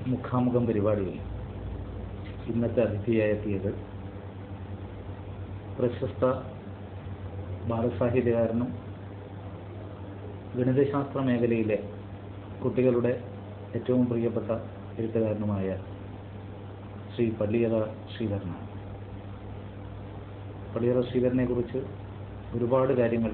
മുഖാമുഖം പരിപാടിയിൽ ഇന്നത്തെ അതിഥിയായി എത്തിയത് പ്രശസ്ത ബാലസാഹിത്യകാരനും ഗണിതശാസ്ത്ര മേഖലയിലെ കുട്ടികളുടെ ഏറ്റവും പ്രിയപ്പെട്ട എഴുത്തുകാരനുമായ ശ്രീ പള്ളിയറ ശ്രീധരനാണ് പള്ളിയറ ശ്രീധരനെ കുറിച്ച് ഒരുപാട് കാര്യങ്ങൾ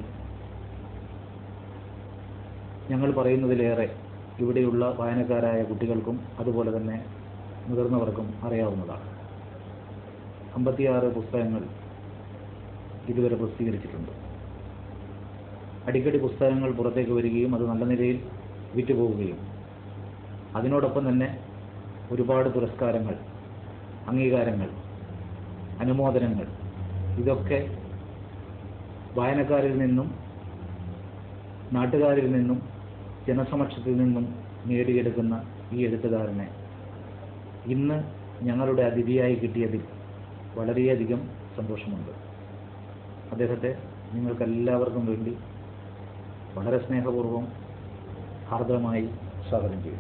ഞങ്ങൾ പറയുന്നതിലേറെ ഇവിടെയുള്ള വായനക്കാരായ കുട്ടികൾക്കും അതുപോലെ തന്നെ മുതിർന്നവർക്കും അറിയാവുന്നതാണ് അമ്പത്തിയാറ് പുസ്തകങ്ങൾ ഇതുവരെ പ്രസിദ്ധീകരിച്ചിട്ടുണ്ട് അടിക്കടി പുസ്തകങ്ങൾ പുറത്തേക്ക് വരികയും അത് നല്ല നിലയിൽ വിറ്റുപോവുകയും അതിനോടൊപ്പം തന്നെ ഒരുപാട് പുരസ്കാരങ്ങൾ അംഗീകാരങ്ങൾ അനുമോദനങ്ങൾ ഇതൊക്കെ വായനക്കാരിൽ നിന്നും നാട്ടുകാരിൽ നിന്നും ജനസമക്ഷത്തിൽ നിന്നും നേടിയെടുക്കുന്ന ഈ എഴുത്തുകാരനെ ഇന്ന് ഞങ്ങളുടെ അതിഥിയായി കിട്ടിയതിൽ വളരെയധികം സന്തോഷമുണ്ട് അദ്ദേഹത്തെ നിങ്ങൾക്കെല്ലാവർക്കും വേണ്ടി വളരെ സ്നേഹപൂർവ്വം ഹാർദവമായി സ്വാഗതം ചെയ്യും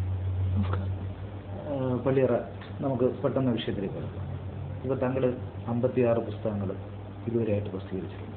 ഏഹ് പള്ളിയറ നമുക്ക് പെട്ടെന്ന് വിഷയത്തിലേക്ക് കിടക്കാം ഇപ്പോൾ താങ്കൾ അമ്പത്തിയാറ് പുസ്തകങ്ങൾ ഇതുവരെയായിട്ട് പ്രസിദ്ധീകരിച്ചിട്ടുണ്ട്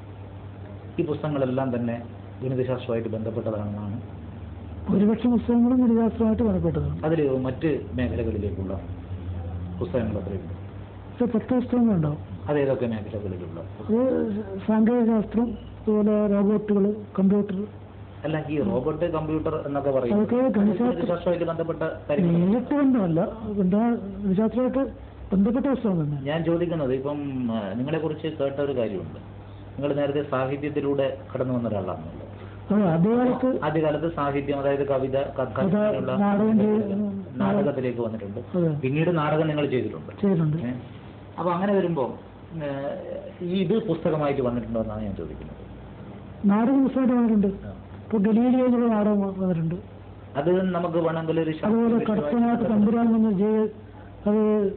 ഈ പുസ്തകങ്ങളെല്ലാം തന്നെ ഗണിതശാസ്ത്രമായിട്ട് ബന്ധപ്പെട്ടതാണെന്നാണ് ഭൂരിപക്ഷ പുസ്തകങ്ങളും ഗണിതശാസ്ത്രമായിട്ട് ബന്ധപ്പെട്ടതാണ് അതിൽ മറ്റ് മേഖലകളിലേക്കുള്ള പുസ്തകങ്ങൾ അത്രയുണ്ട് ഇത് പത്ത് പുസ്തകങ്ങളുണ്ടാവും അതേതൊക്കെ മേഖലകളിലുള്ള അത് സാങ്കേതിക ശാസ്ത്രം അതുപോലെ റോബോട്ടുകൾ കമ്പ്യൂട്ടർ അല്ല ഈ റോബോട്ട് കമ്പ്യൂട്ടർ എന്നൊക്കെ അതൊക്കെ പറയുന്നത് ഗണിതശാസ്ത്ര- ഗണിതശാസ്ത്രമായിട്ട് ബന്ധപ്പെട്ട കാര്യങ്ങൾ നേരിട്ട് ബന്ധമല്ല ഗണിത ഗണിതശാസ്ത്രമായിട്ട് ബന്ധപ്പെട്ട പുസ്തകം തന്നെ ഞാൻ ചോദിക്കുന്നത് ഇപ്പം നിങ്ങളെ കുറിച്ച് കേട്ട ഒരു കാര്യമുണ്ട് നിങ്ങൾ നേരത്തെ സാഹിത്യത്തിലൂടെ കടന്നു വന്ന ഒരാളാണല്ലോ അത് ആദ്യകാലത്ത് ആദ്യകാലത്ത് സാഹിത്യം അതായത് കവിത കഥ കഥ, അങ്ങനെയുള്ള നാടകം ചെയ്ത് നാടകത്തിലേക്ക് വന്നിട്ടുണ്ട് അതെ പിന്നീട് നാടകം നിങ്ങൾ ചെയ്തിട്ടുണ്ട് ചെയ്തിട്ടുണ്ട് ഏ? അപ്പൊ അങ്ങനെ വരുമ്പോൾ ഈ ഇത് പുസ്തകമായിട്ട് വന്നിട്ടുണ്ടോ എന്നാണ് ഞാൻ ചോദിക്കുന്നത് നാടക പുസ്തകമായിട്ട് വന്നിട്ടുണ്ട് ഇപ്പോൾ ഗലീലിയോ എന്നുള്ള നാടകം വന്നിട്ടുണ്ട് അത് നമുക്ക് വേണമെങ്കിൽ ഒരു അതുപോലെ ശാസ്ത്രീയ കടത്തനാട്ട് തമ്പുരാൻ എന്ന ജയ അത്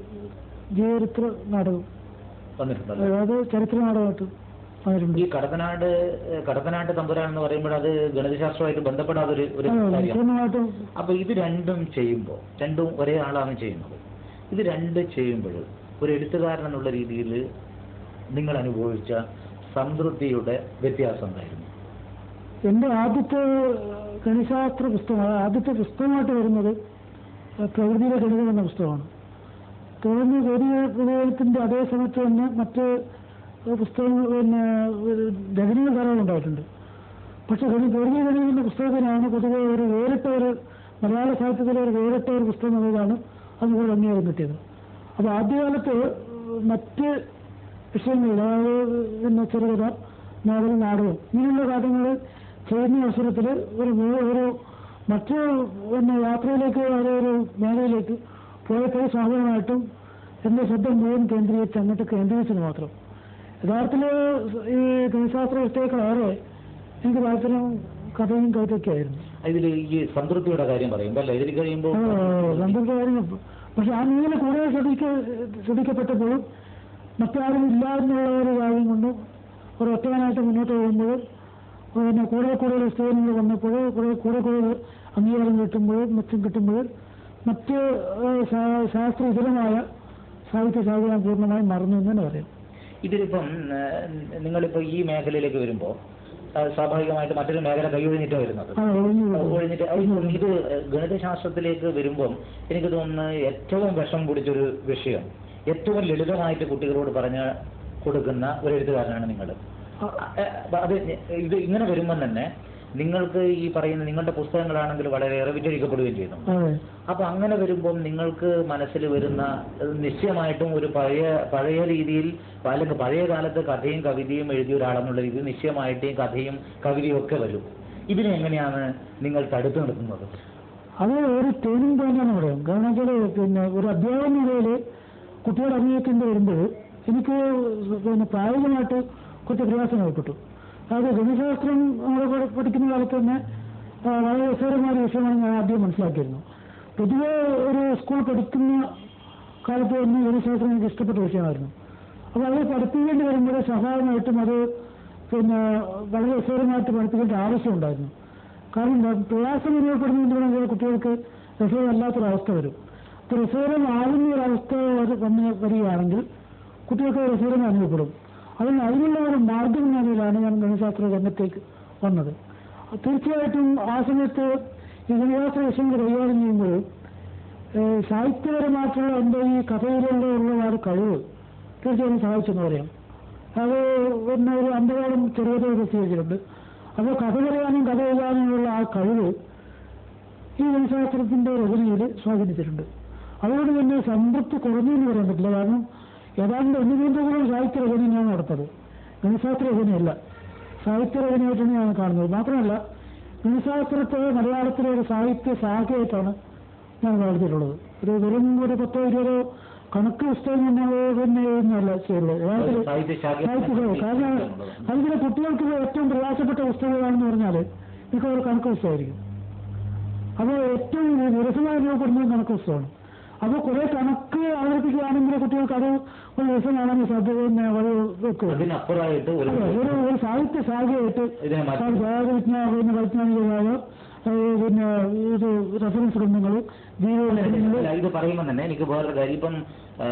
ജീവചരിത്ര നാടകം വന്നിട്ടുണ്ടല്ലോ അതായത് ചരിത്ര നാടകമായിട്ട് വന്നിട്ടുണ്ട് ഈ കടത്തനാട് ഏ, കടത്തനാട്ട് തമ്പുരാൻ എന്ന് പറയുമ്പോൾ അത് ഗണിതശാസ്ത്രമായിട്ട് ബന്ധപ്പെടാത്ത ഒരു ഒരു ആ, കാര്യമാണ് പൂർണ്ണമായിട്ടും അപ്പൊ ഇത് രണ്ടും ചെയ്യുമ്പോൾ രണ്ടും ഒരേ ആളാണ് ചെയ്യുന്നത് ഇത് രണ്ട് ചെയ്യുമ്പോൾ ഒരു എഴുത്തുകാരൻ എന്നുള്ള രീതിയിൽ നിങ്ങൾ അനുഭവിച്ച സംതൃപ്തിയുടെ വ്യത്യാസം എന്തായിരുന്നു എൻ്റെ ആദ്യത്തെ ഗണിതശാസ്ത്ര പുസ്തകം ആദ്യത്തെ പുസ്തകമായിട്ട് വരുന്നത് പ്രകൃതിയിലെ ഗണിതം എന്ന പുസ്തകമാണ് തുടർന്ന് ഗണിതത്തിൻ്റെ അതേ സമയത്ത് തന്നെ മറ്റ് പുസ്തകങ്ങൾ പിന്നെ രചനകൾ ധാരാളം ഉണ്ടായിട്ടുണ്ട് പക്ഷെ ഗണി പ്രകൃതി ഗണിതം എന്ന പുസ്തകത്തിനാണ് പൊതുവെ ഒരു വേറിട്ട ഒരു മലയാള സാഹിത്യത്തിലെ ഒരു വേറിട്ട ഒരു പുസ്തകം എന്നതാണ് അതുപോലെ അംഗീകാരം കിട്ടിയത് അപ്പോൾ ആദ്യകാലത്ത് മറ്റ് വിഷയങ്ങളിൽ അതായത് പിന്നെ ചെറുകഥ നോവൽ നാടകം ഇങ്ങനെയുള്ള കാര്യങ്ങൾ ചെയ്യുന്ന അവസരത്തിൽ ഒരു വേ- ഒരു മറ്റ് പിന്നെ യാത്രയിലേക്ക് അതായത് ഒരു മേഖലയിലേക്ക് പോയപ്പോൾ സ്വാഭാവികമായിട്ടും എൻ്റെ ശ്രദ്ധ മുഴുവൻ കേന്ദ്രീകരിച്ച് അങ്ങോട്ട് കേന്ദ്രീകരിച്ചത് മാത്രം യഥാർത്ഥത്തിൽ ഈ ഗണിതശാസ്ത്ര വിഷയങ്ങളേറെ എനിക്ക് താല്പര്യം കഥയും കവിതയൊക്കെ ആയിരുന്നു ഇതിൽ ഈ സംതൃപ്തിയുടെ കാര്യം പറയുമ്പോൾ അല്ല ഇതിൽ കഴിയുമ്പോൾ രണ്ടൊക്കെ കാര്യങ്ങൾ പക്ഷെ ആ മേഖല കൂടുതൽ ശ്രദ്ധിക്ക ശ്രദ്ധിക്കപ്പെട്ടപ്പോഴും മറ്റാരും ഇല്ല എന്നുള്ള ഒരു കാര്യം കൊണ്ട് ഒരു ഒറ്റവനായിട്ട് മുന്നോട്ട് പോകുമ്പോൾ പിന്നെ കൂടുതൽ കൂടുതൽ പുസ്തകങ്ങൾ വന്നപ്പോൾ കൂടെ കൂടെ കൂടുതൽ അംഗീകാരം കിട്ടുമ്പോൾ മെച്ചം കിട്ടുമ്പോൾ മറ്റ് ഏഹ്, ശാ- ശാസ്ത്ര ഇതരമായ സാഹിത്യ സാഹിത്യം പൂർണ്ണമായും മറന്നു എന്ന് തന്നെ പറയാം ഇതിലിപ്പം ഏഹ്, നിങ്ങളിപ്പോ ഈ മേഖലയിലേക്ക് വരുമ്പോൾ സ്വാഭാവികമായിട്ട് മറ്റൊരു മേഖല കൈയൊഴിഞ്ഞിട്ട് വരുന്നത് ആ ഒഴിഞ്ഞു ഒഴിഞ്ഞിട്ട് അത് ഇത് ഗണിതശാസ്ത്രത്തിലേക്ക് വരുമ്പം എനിക്ക് തോന്നുന്നു ഏറ്റവും വിഷം പിടിച്ചൊരു വിഷയം ഏറ്റവും ലളിതമായിട്ട് കുട്ടികളോട് പറഞ്ഞ് കൊടുക്കുന്ന ഒരു എഴുത്തുകാരനാണ് നിങ്ങൾ അത് ഇത് ഇങ്ങനെ വരുമ്പം തന്നെ നിങ്ങൾക്ക് ഈ പറയുന്ന നിങ്ങളുടെ പുസ്തകങ്ങളാണെങ്കിൽ വളരെയേറെ വിറ്റഴിക്കപ്പെടുകയും ചെയ്യുന്നു അതെ അപ്പൊ അങ്ങനെ വരുമ്പം നിങ്ങൾക്ക് മനസ്സിൽ വരുന്ന ഏഹ്, നിശ്ചയമായിട്ടും ഒരു പഴയ പഴയ രീതിയിൽ അല്ലെങ്കിൽ പഴയ കാലത്ത് കഥയും കവിതയും എഴുതിയ ഒരാളെന്നുള്ള രീതിയിൽ നിശ്ചയമായിട്ട് ഈ കഥയും കവിതയും ഒക്കെ വരും ഇതിനെ എങ്ങനെയാണ് നിങ്ങൾ തടുത്തു നിർത്തുന്നത് അത് ഒരു ടേണിംഗ് പോയിന്റ് ആണ് പറയാം കാരണം വെച്ചാൽ പിന്നെ ഒരു അധ്യാപന നിലയിൽ കുട്ടികളുടെ അംഗീകരിക്കേണ്ടി വരുമ്പോൾ എനിക്ക് പിന്നെ പ്രായോഗികമായിട്ട് കുറച്ച് പ്രയാസം ഏർപ്പെട്ടു അതായത് ഗണിതശാസ്ത്രം നമ്മൾ പഠി- പഠിക്കുന്ന കാലത്ത് തന്നെ ആ, വളരെ രസകരമായ ഒരു വിഷയമാണ് ഞാൻ ആദ്യം മനസ്സിലാക്കിയിരുന്നു പൊതുവെ ഒരു സ്കൂൾ പഠിക്കുന്ന കാലത്ത് തന്നെ ഗണിതശാസ്ത്രം എനിക്ക് ഇഷ്ടപ്പെട്ട വിഷയമായിരുന്നു അപ്പോൾ അത് പഠിപ്പിക്കേണ്ടി വരുമ്പോൾ സ്വാഭാവികമായിട്ടും അത് പിന്നെ വളരെ രസകരമായിട്ട് പഠിപ്പിക്കേണ്ട ആവശ്യമുണ്ടായിരുന്നു കാരണം എന്താ, പ്രയാസം അനുഭവപ്പെടുന്നതിലൂടെ കുട്ടികൾക്ക് രസകരമല്ലാത്തൊരവസ്ഥ വരും അപ്പോൾ രസകരമാകുന്ന ഒരവസ്ഥ വര- വന്ന് വരികയാണെങ്കിൽ കുട്ടികൾക്ക് രസകരം അനുഭവപ്പെടും അതിന് അതിനുള്ള ഒരു മാർഗം എന്ന നിലയിലാണ് ഞാൻ ഗണിതശാസ്ത്ര രംഗത്തേക്ക് വന്നത് തീർച്ചയായിട്ടും ആ സമയത്ത് ഈ ഗണിതശാസ്ത്ര വിഷയങ്ങൾ കൈകാര്യം ചെയ്യുമ്പോൾ ഏഹ് സാഹിത്യപരമായിട്ടുള്ള എൻ്റെ ഈ കഥയിലുള്ള ഉള്ള ആ ഒരു കഴിവ് തീർച്ചയായും സഹായിച്ചെന്ന് പറയാം അത് പിന്നെ ഒരു അമ്പതോളം ചെറുകഥ പ്രസിദ്ധീകരിച്ചിട്ടുണ്ട് അപ്പോൾ കഥ പറയാനും കഥ എഴുതാനുമുള്ള ആ കഴിവ് ഈ ഗണിതശാസ്ത്രത്തിൻ്റെ രചനയിൽ സ്വാധീനിച്ചിട്ടുണ്ട് അതുകൊണ്ട് തന്നെ സംതൃപ്തി കുറഞ്ഞു എന്ന് പറയാൻ പറ്റില്ല കാരണം ഏതാണ്ട് ഒന്നുകൂടുതലും സാഹിത്യ രചന ഞാൻ നടത്തുന്നത് ഗണിതശാസ്ത്ര രചനയല്ല സാഹിത്യ രചനയായിട്ടാണ് ഞാൻ കാണുന്നത് മാത്രമല്ല ഗണിതശാസ്ത്രത്തെ മലയാളത്തിലെ ഒരു സാഹിത്യ ശാഖയായിട്ടാണ് ഞാൻ വളർത്തിയിട്ടുള്ളത് ഒരു വെറും ഒരു പത്തോ ഇരുപതോ കണക്ക് പുസ്തകം തന്നെ പിന്നെ എഴുതുന്നതല്ല ചെയ്യുള്ളത് യഥാർത്ഥത്തിൽ സാഹിത്യ ശാഖ സാഹിത്യ ശാഖ കാരണം അതിലെ കുട്ടികൾക്ക് ഏറ്റവും പ്രയാസപ്പെട്ട പുസ്തകം ഏതാണെന്ന് പറഞ്ഞാൽ മിക്ക ഒരു കണക്ക് പുസ്തകമായിരിക്കും അപ്പോൾ ഏറ്റവും വിരസമായി രൂപപ്പെടുന്നത് കണക്ക് പുസ്തകമാണ് അപ്പോൾ കുറെ കണക്ക് അവതരിപ്പിക്കുകയാണെങ്കിൽ കുട്ടികൾക്ക് അത് ഒരു രസമാണെന്ന് സാധ്യത തന്നെ വഴി വെക്കും അതിനപ്പുറമായിട്ട് ഒരു അതെ, ഒരു ഒരു സാഹിത്യ ശാഖയായിട്ട് ഇതിനെ മാറ്റി വിജ്ഞാന പിന്നെ വൈജ്ഞാനികമായ ഏഹ്, പിന്നെ ഇത് റെഫറൻസ് ഗ്രന്ഥങ്ങൾ ജീവ അല്ല, ഇത് പറയുമ്പോൾ തന്നെ എനിക്ക് വേറൊരു കാര്യം ഇപ്പം ആ,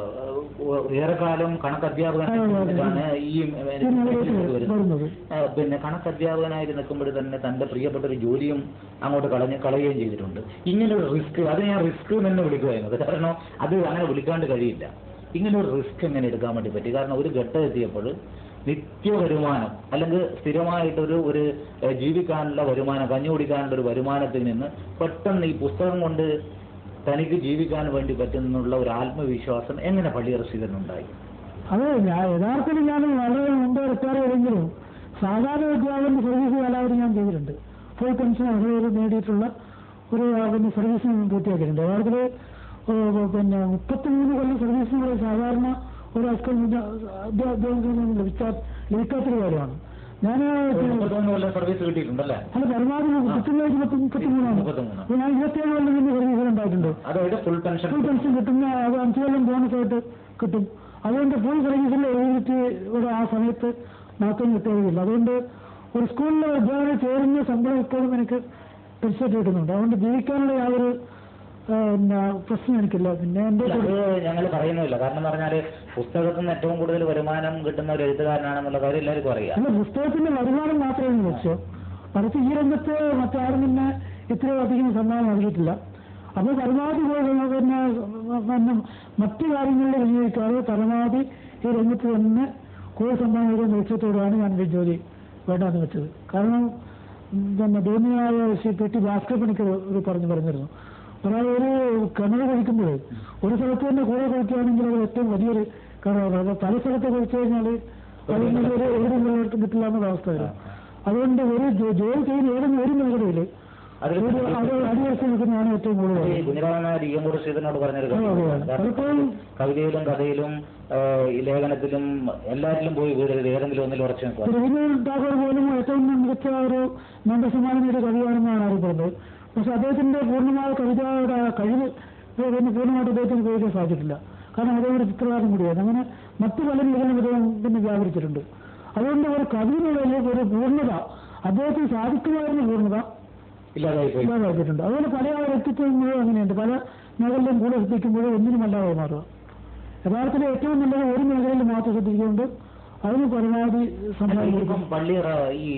ഏറെക്കാലം കണക്ക് അധ്യാപകനാണ് ഈ വരുന്നത് വരുന്നത് ആ, പിന്നെ കണക്ക് അധ്യാപകനായിട്ട് നിൽക്കുമ്പോൾ തന്നെ തന്റെ പ്രിയപ്പെട്ട ഒരു ജോലിയും അങ്ങോട്ട് കളഞ്ഞ് കളയുകയും ചെയ്തിട്ടുണ്ട് ഇങ്ങനെ ഒരു റിസ്ക് അത് ഞാൻ റിസ്ക് എന്ന് വിളിക്കുകയായിരുന്നത് കാരണം അത് അങ്ങനെ വിളിക്കാണ്ട് കഴിയില്ല ഇങ്ങനെ ഒരു റിസ്ക് എങ്ങനെ എടുക്കാൻ വേണ്ടി പറ്റി കാരണം ഒരു ഘട്ടം എത്തിയപ്പോൾ നിത്യ വരുമാനം അല്ലെങ്കിൽ സ്ഥിരമായിട്ടൊരു ഒരു ഏഹ്, ജീവിക്കാനുള്ള വരുമാനം കഞ്ഞി കുടിക്കാനുള്ള ഒരു വരുമാനത്തിൽ നിന്ന് പെട്ടെന്ന് ഈ പുസ്തകം കൊണ്ട് തനിക്ക് ജീവിക്കാൻ വേണ്ടി പറ്റുന്നുള്ള ഒരു ആത്മവിശ്വാസം എങ്ങനെ പള്ളിയറസിതനുണ്ടായി അതെ ഞാൻ യഥാർത്ഥത്തിൽ ഞാൻ വളരെ മുമ്പ് റിട്ടയർ ചെയ്തെങ്കിലും സാധാരണ വിദ്യാലയത്തിന്റെ സർവീസ് കാലാവധി ഞാൻ ചെയ്തിട്ടുണ്ട് ഫുൾ പെൻഷൻ അറുപത് നേടിയിട്ടുള്ള ഒരു ആ, പിന്നെ സർവീസ് ഞാൻ പൂർത്തിയാക്കിയിട്ടുണ്ട് യഥാർത്ഥത്തിൽ ഏഹ്, പിന്നെ മുപ്പത്തിമൂന്ന് കൊല്ലം സർവീസിനുള്ള സാധാരണ ഒരു അസ്കൽ അധ്യാപകന് ലഭിക്കാ ലഭിക്കാത്തൊരു കാര്യമാണ് ഞാൻ മുപ്പത്തൊന്ന് കൊല്ലം സർവീസ് കിട്ടിയിട്ടുണ്ടല്ലേ അല്ല പരമാവധി കിട്ടുന്ന ഇരുപത്തി മുപ്പത്തിമൂന്നാണ് മുപ്പത്തിമൂന്ന് അപ്പോൾ ഞാൻ ഇരുപത്തിയേഴ് കൊല്ലം പിന്നെ സർവീസിൽ ഉണ്ടായിട്ടുണ്ട് അതായത് ഫുൾ പെൻഷൻ ഫുൾ പെൻഷൻ കിട്ടുന്ന അത് അഞ്ച് കൊല്ലം ബോണസ് ആയിട്ട് കിട്ടും അതുകൊണ്ട് ഫുൾ സർവീസിൽ എഴുതിയിട്ട് ഇവിടെ ആ സമയത്ത് മാത്രം കിട്ടുകയില്ല അതുകൊണ്ട് ഒരു സ്കൂളിലെ അധ്യാപകർ ചേരുന്ന ശമ്പളം ഇപ്പോഴും എനിക്ക് തീർച്ചയായിട്ടും കിട്ടുന്നുണ്ട് അതുകൊണ്ട് ജീവിക്കാനുള്ള യാതൊരു ആ, പിന്നെ പ്രശ്നം എനിക്കില്ല പിന്നെ എൻ്റെ അത് ഞങ്ങൾ പറയുന്നില്ല കാരണം എന്ന് പറഞ്ഞാല് പുസ്തകത്തിൽ നിന്ന് ഏറ്റവും കൂടുതൽ വരുമാനം കിട്ടുന്ന ഒരു എഴുത്തുകാരനാണെന്നുള്ള കാര്യം എല്ലാവർക്കും അറിയാം അല്ല പുസ്തകത്തിന്റെ വരുമാനം മാത്രമേ ലക്ഷ്യം മറിച്ച് ഈ രംഗത്ത് മറ്റാരും പിന്നെ ഇത്രയും അധികം സംഭാവന നൽകിയിട്ടില്ല അപ്പോൾ പരമാവധി പോയി പിന്നെ പിന്നെ മറ്റു കാര്യങ്ങളിൽ വിനിയോഗിക്കാതെ പരമാവധി ഈ രംഗത്ത് തന്നെ കൂടുതൽ സംഭാവന നൽകുന്ന ലക്ഷ്യത്തോടെയാണ് ഞാൻ ഈ ജോലി വേണ്ടാന്ന് വെച്ചത് കാരണം ഉം, പിന്നെ ധോനിയായ ശ്രീ പി ടി ഭാസ്കർ പണിക്കർ ഒരു പറഞ്ഞു പറഞ്ഞിരുന്നു ഒരാൾ ഒരു കിണർ കഴിക്കുമ്പോൾ ഒരു സ്ഥലത്ത് തന്നെ കൂടെ കഴിക്കുകയാണെങ്കിൽ അത് ഏറ്റവും വലിയൊരു കിണറാണ് അപ്പോൾ പല സ്ഥലത്ത് കഴിച്ചു കഴിഞ്ഞാൽ അതിൽ നിന്ന് ഒരു ഒരു നിലനിർത്തും കിട്ടില്ല എന്നുള്ള അവസ്ഥ വരും അതുകൊണ്ട് ഒരു ജോ- ജോലി ചെയ്യുന്ന ഏതെങ്കിലും ഒരു മേഖലയിൽ അതിൽ ഒരു അത് അടിവശം നിൽക്കുന്നതാണ് ഏറ്റവും കൂടുതൽ ഈ കുഞ്ഞിരാമനായ ഇയങ്കോട് ശ്രീധരനോട് പറഞ്ഞൊരു അതെ, അതെ. കാര്യമാണ്. കാരണം പലപ്പോഴും കവിതയിലും കഥയിലും ആ, ഈ ലേഖനത്തിലും എല്ലാറ്റിലും പോയി വീഴരുത് ഏതെങ്കിലും ഒന്നിൽ ഉറച്ചു നിൽക്കുക രവീന്ദ്രനാഥ് ടാഗോർ പോലും ഏറ്റവും മികച്ച ഒരു നന്ദ സമ്മാനം നേടിയ കവിയാണെന്നാണ് അറിയപ്പെടുന്നത് പക്ഷെ അദ്ദേഹത്തിന്റെ പൂർണ്ണമായ കവിതയുടെ കഴിവ് പിന്നെ പൂർണ്ണമായിട്ട് അദ്ദേഹത്തിന് ഉപയോഗിക്കാൻ സാധിച്ചിട്ടില്ല കാരണം അദ്ദേഹം ഒരു ചിത്രകാരൻ കൂടിയാണ് അങ്ങനെ മറ്റു പല മേഖലയും അദ്ദേഹം പിന്നെ വ്യാപരിച്ചിട്ടുണ്ട് അതുകൊണ്ട് ഒരു കവിതയുടെ ഒരു പൂർണ്ണത അദ്ദേഹത്തിന് സാധിക്കുമായിരുന്ന പൂർണ്ണത ഇല്ലാതായി പോയി ഇല്ലാതാക്കിയിട്ടുണ്ട് അതുപോലെ പല വ്യക്തിത്വങ്ങളും അങ്ങനെയുണ്ട് പല മേഖലയിലും കൂടെ ശ്രദ്ധിക്കുമ്പോഴും ഒന്നിനും അല്ലാതെ മാറുക യഥാർത്ഥത്തിൽ ഏറ്റവും നല്ലത് ഒരു മേഖലയിൽ മാത്രം ശ്രദ്ധിച്ചുകൊണ്ട് അതിന് പരമാവധി സംഭാവന ഇപ്പം കൊടുക്കും പള്ളിയറ ഈ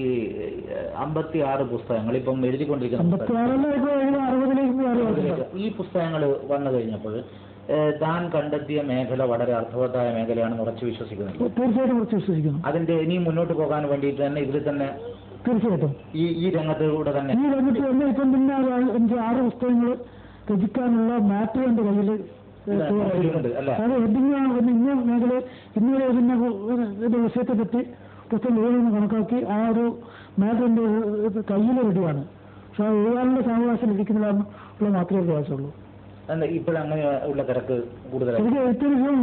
അമ്പത്തി ആറ് പുസ്തകങ്ങൾ ഇപ്പം എഴുതിക്കൊണ്ടിരിക്കുന്ന അമ്പത്തി ആറല്ല ഇപ്പൊ എഴുപത് അറുപതിലേക്ക് അറിയാം പുസ്തകങ്ങൾ. ഈ പുസ്തകങ്ങൾ വന്നു കഴിഞ്ഞപ്പോൾ ഏഹ്, താൻ കണ്ടെത്തിയ മേഖല വളരെ അർത്ഥവത്തായ മേഖലയാണെന്ന് ഉറച്ചു വിശ്വസിക്കുന്നില്ല തീർച്ചയായിട്ടും കുറച്ച് വിശ്വസിക്കുന്നു അതിന്റെ ഇനിയും മുന്നോട്ട് പോകാൻ വേണ്ടിയിട്ട് തന്നെ ഇതിൽ തന്നെ തീർച്ചയായിട്ടും ഈ ഈ രംഗത്തിലൂടെ തന്നെ ഈ രംഗത്ത് തന്നെ ഇപ്പം പിന്നെ ഒരു അഞ്ച് ആറ് പുസ്തകങ്ങൾ രചിക്കാനുള്ള മാറ്റർ എന്റെ കയ്യിൽ ഉണ്ട് അല്ലേ അത് ഹെഡിങ് പിന്നെ ഇന്ന മേഖല ഇന്നലെ പിന്നെ ഇതിന്റെ വിഷയത്തെ പറ്റി പുസ്തകം എഴുതുന്ന കണക്കാക്കി ആ ഒരു മാറ്റർ എന്റെ കയ്യിൽ റെഡിയാണ് പക്ഷെ ആ എഴുതാനുള്ള സാവകാശം ലഭിക്കുന്നതാണ് ഉള്ള മാത്രമേ പ്രയാസമുള്ളൂ എന്താ ഇപ്പോഴങ്ങനെ ഉള്ള തിരക്ക് കൂടുതലായി എനിക്ക് ഏറ്റവും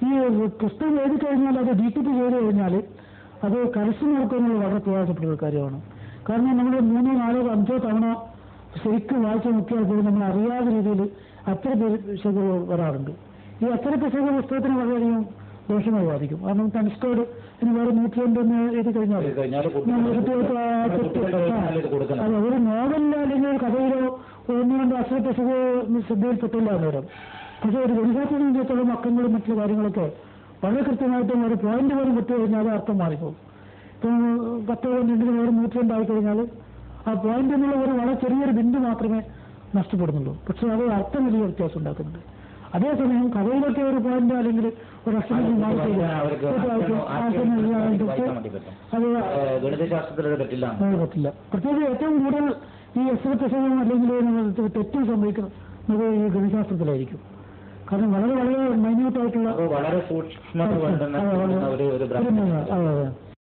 ഈ പുസ്തകം എഴുതി കഴിഞ്ഞാൽ അത് ഡി ടി പി ചെയ്ത് കഴിഞ്ഞാൽ അത് കരസ്ഥം നടക്കുന്നത് വളരെ പ്രയാസപ്പെട്ട ഒരു കാര്യമാണ് കാരണം നമ്മൾ മൂന്നോ നാലോ അഞ്ചോ തവണ ശരിക്കും വായിച്ച് നോക്കിയാൽ പോലും നമ്മൾ അറിയാത്ത രീതിയിൽ അത്ര പിശകുകൾ വരാറുണ്ട് ഈ അത്ര പിശക് പുസ്തകത്തിന് വളരെയധികം ദോഷമായി ബാധിക്കും കാരണം തനിഷ്കോട് ഇനി വേറെ നൂറ്റിരണ്ട് എന്ന് എഴുതി കഴിഞ്ഞാൽ കഴിഞ്ഞാൽ നമ്മൾ കുട്ടികൾക്ക് ആ തെറ്റ് കുട്ടികളുടെ കയ്യിൽ ഇത് ആ, കൊടുക്കണം അതെ ഒരു നോവലിലോ അല്ലെങ്കിൽ ഒരു കഥയിലോ ഒന്ന് രണ്ട് അശ്രദ്ധ ശ്രദ്ധയിൽപ്പെട്ടില്ല അന്നേരം പക്ഷേ ഒരു ഗണിതത്തെ സംബന്ധിച്ചിടത്തോളം അക്കങ്ങളും മറ്റുള്ള കാര്യങ്ങളൊക്കെ വളരെ കൃത്യമായിട്ടും ഒരു പോയിന്റ് പോലും വിട്ടു കഴിഞ്ഞാൽ അത് അർത്ഥം മാറിപ്പോകും ഇപ്പം പത്ത് രണ്ടിന് പകരം നൂറ്റി രണ്ടായി കഴിഞ്ഞാൽ ആ പോയിന്റ് എന്നുള്ള ഒരു വളരെ ചെറിയൊരു ബിന്ദു മാത്രമേ നഷ്ടപ്പെടുന്നുള്ളൂ പക്ഷെ അത് അർത്ഥം വലിയ വ്യത്യാസം ഉണ്ടാക്കുന്നുണ്ട് അതേസമയം കഥയിലൊക്കെ ഒരു പോയിന്റ് അല്ലെങ്കിൽ ഒരു അക്ഷരം മാറി കഴിഞ്ഞാൽ അവർക്ക് തീർച്ചയായിട്ടും ആശയം- ആശയം ആശയം എഴുതാനായിട്ട് വായിക്കാൻ വേണ്ടി പറ്റും. അത് ഏഹ് ഗണിതശാസ്ത്രത്തിൽ അത് പറ്റില്ല അത് പറ്റില്ല പ്രത്യേകിച്ച് ഏറ്റവും കൂടുതൽ ഈ എസ് പ്രസവം അല്ലെങ്കിൽ തെറ്റും സംഭവിക്കുന്നത് ഈ ഗണിതശാസ്ത്രത്തിലായിരിക്കും കാരണം വളരെ വളരെ മൈന്യൂട്ട് ആയിട്ടുള്ള അപ്പോൾ വളരെ സൂക്ഷ്മത വേണ്ടുന്ന അതെ, വളരെ- ഒരു ഒരു ഒരു ബ്രാഹ്മണ അതെ അതെ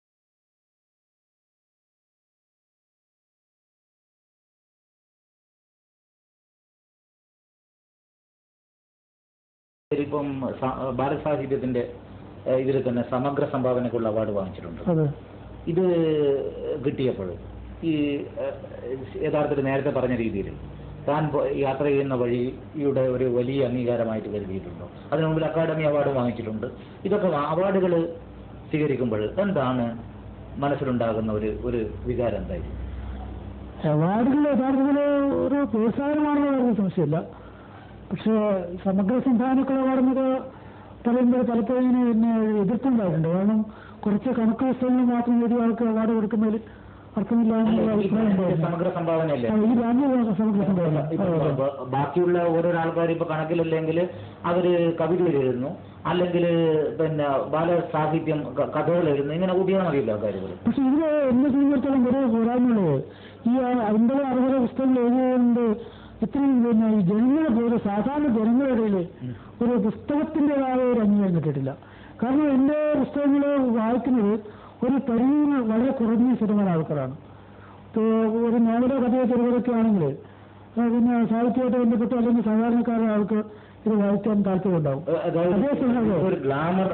ഇപ്പം സ- ബാലസാഹിത്യത്തിന്റെ ഏഹ് ഇതിൽ തന്നെ സമഗ്ര സംഭാവനക്കുള്ള അവാർഡ് വാങ്ങിച്ചിട്ടുണ്ട് അതെ ഇത് കിട്ടിയപ്പോൾ ഈ ഏഹ്, യഥാർത്ഥത്തിൽ നേരത്തെ പറഞ്ഞ രീതിയിൽ താൻ പോ- യാത്ര ചെയ്യുന്ന വഴിയുടെ ഒരു വലിയ അംഗീകാരമായിട്ട് കരുതിയിട്ടുണ്ടോ അതിനു മുമ്പിൽ അക്കാദമി അവാർഡ് വാങ്ങിച്ചിട്ടുണ്ട് ഇതൊക്കെ അവാർഡുകൾ സ്വീകരിക്കുമ്പോൾ എന്താണ് മനസ്സിലുണ്ടാകുന്ന ഒരു ഒരു വികാരം എന്തായിരിക്കും അവാർഡുകൾ യഥാർത്ഥത്തിൽ ഒരു പ്രോത്സാഹനമാണെന്ന് പറയുന്ന സംശയമില്ല പക്ഷേ സമഗ്ര സംഭാവനക്കുള്ള അവാർഡെന്നൊക്കെ പറയുമ്പോൾ പലപ്പോഴും ഇങ്ങനെ പിന്നെ എതിർപ്പുണ്ടായിട്ടുണ്ട് കാരണം കുറച്ച് കണക്ക് പുസ്തകങ്ങൾ മാത്രം എഴുതിയ ആൾക്ക് അവാർഡ് കൊടുക്കുന്നതിൽ അർത്ഥമില്ല എന്നുള്ള ഈ അഭിപ്രായം ഉണ്ടായിരുന്നു സമഗ്ര സംഭാവനയല്ലേ ആ, ഈ ബ്രാൻഡ് സമഗ്ര സംഭാവന ഇപ്പൊ അതെ, അതെ. ബ- ബാക്കിയുള്ള ഓരോരോ ആൾക്കാർ ഇപ്പൊ കണക്കിലല്ലെങ്കിൽ അവര് കവിത എഴുതുന്നു അല്ലെങ്കിൽ പിന്നെ ബാലസാഹിത്യം ക- കഥകൾ എഴുതുന്നു ഇങ്ങനെ കൂട്ടിയാൽ മതിയല്ലോ കാര്യങ്ങൾ പക്ഷെ ഇതില് എന്നെ സംബന്ധിച്ചിടത്തോളം ഒരു പോരായ്മയുള്ളത് ഈ അൻപത് അറുപത് പുസ്തകങ്ങൾ എഴുതിയതുകൊണ്ട് ഇത്രയും പിന്നെ ഈ ജനങ്ങളെ പോലെ സാധാരണ ജനങ്ങളുടെ ഇടയിൽ ഒരു പുസ്തകത്തിൻ്റെതായ ഒരു അംഗീകാരം കിട്ടിയിട്ടില്ല കാരണം എൻ്റെ പുസ്തകങ്ങൾ വായിക്കുന്നത് ഒരു പരിധി വളരെ കുറഞ്ഞ ശതമാനം ആൾക്കാരാണ് ഇപ്പോൾ ഒരു നോവലോ കഥയോ ചെറുകഥയൊക്കെ ആണെങ്കിൽ പിന്നെ സാഹിത്യമായിട്ട് ബന്ധപ്പെട്ട് അല്ലെങ്കിൽ സാധാരണക്കാരായ ആൾക്ക് ഇത് വായിക്കാൻ താല്പര്യം ഉണ്ടാവും അതായത് അതേസമയം ഒരു ഗ്ലാമർ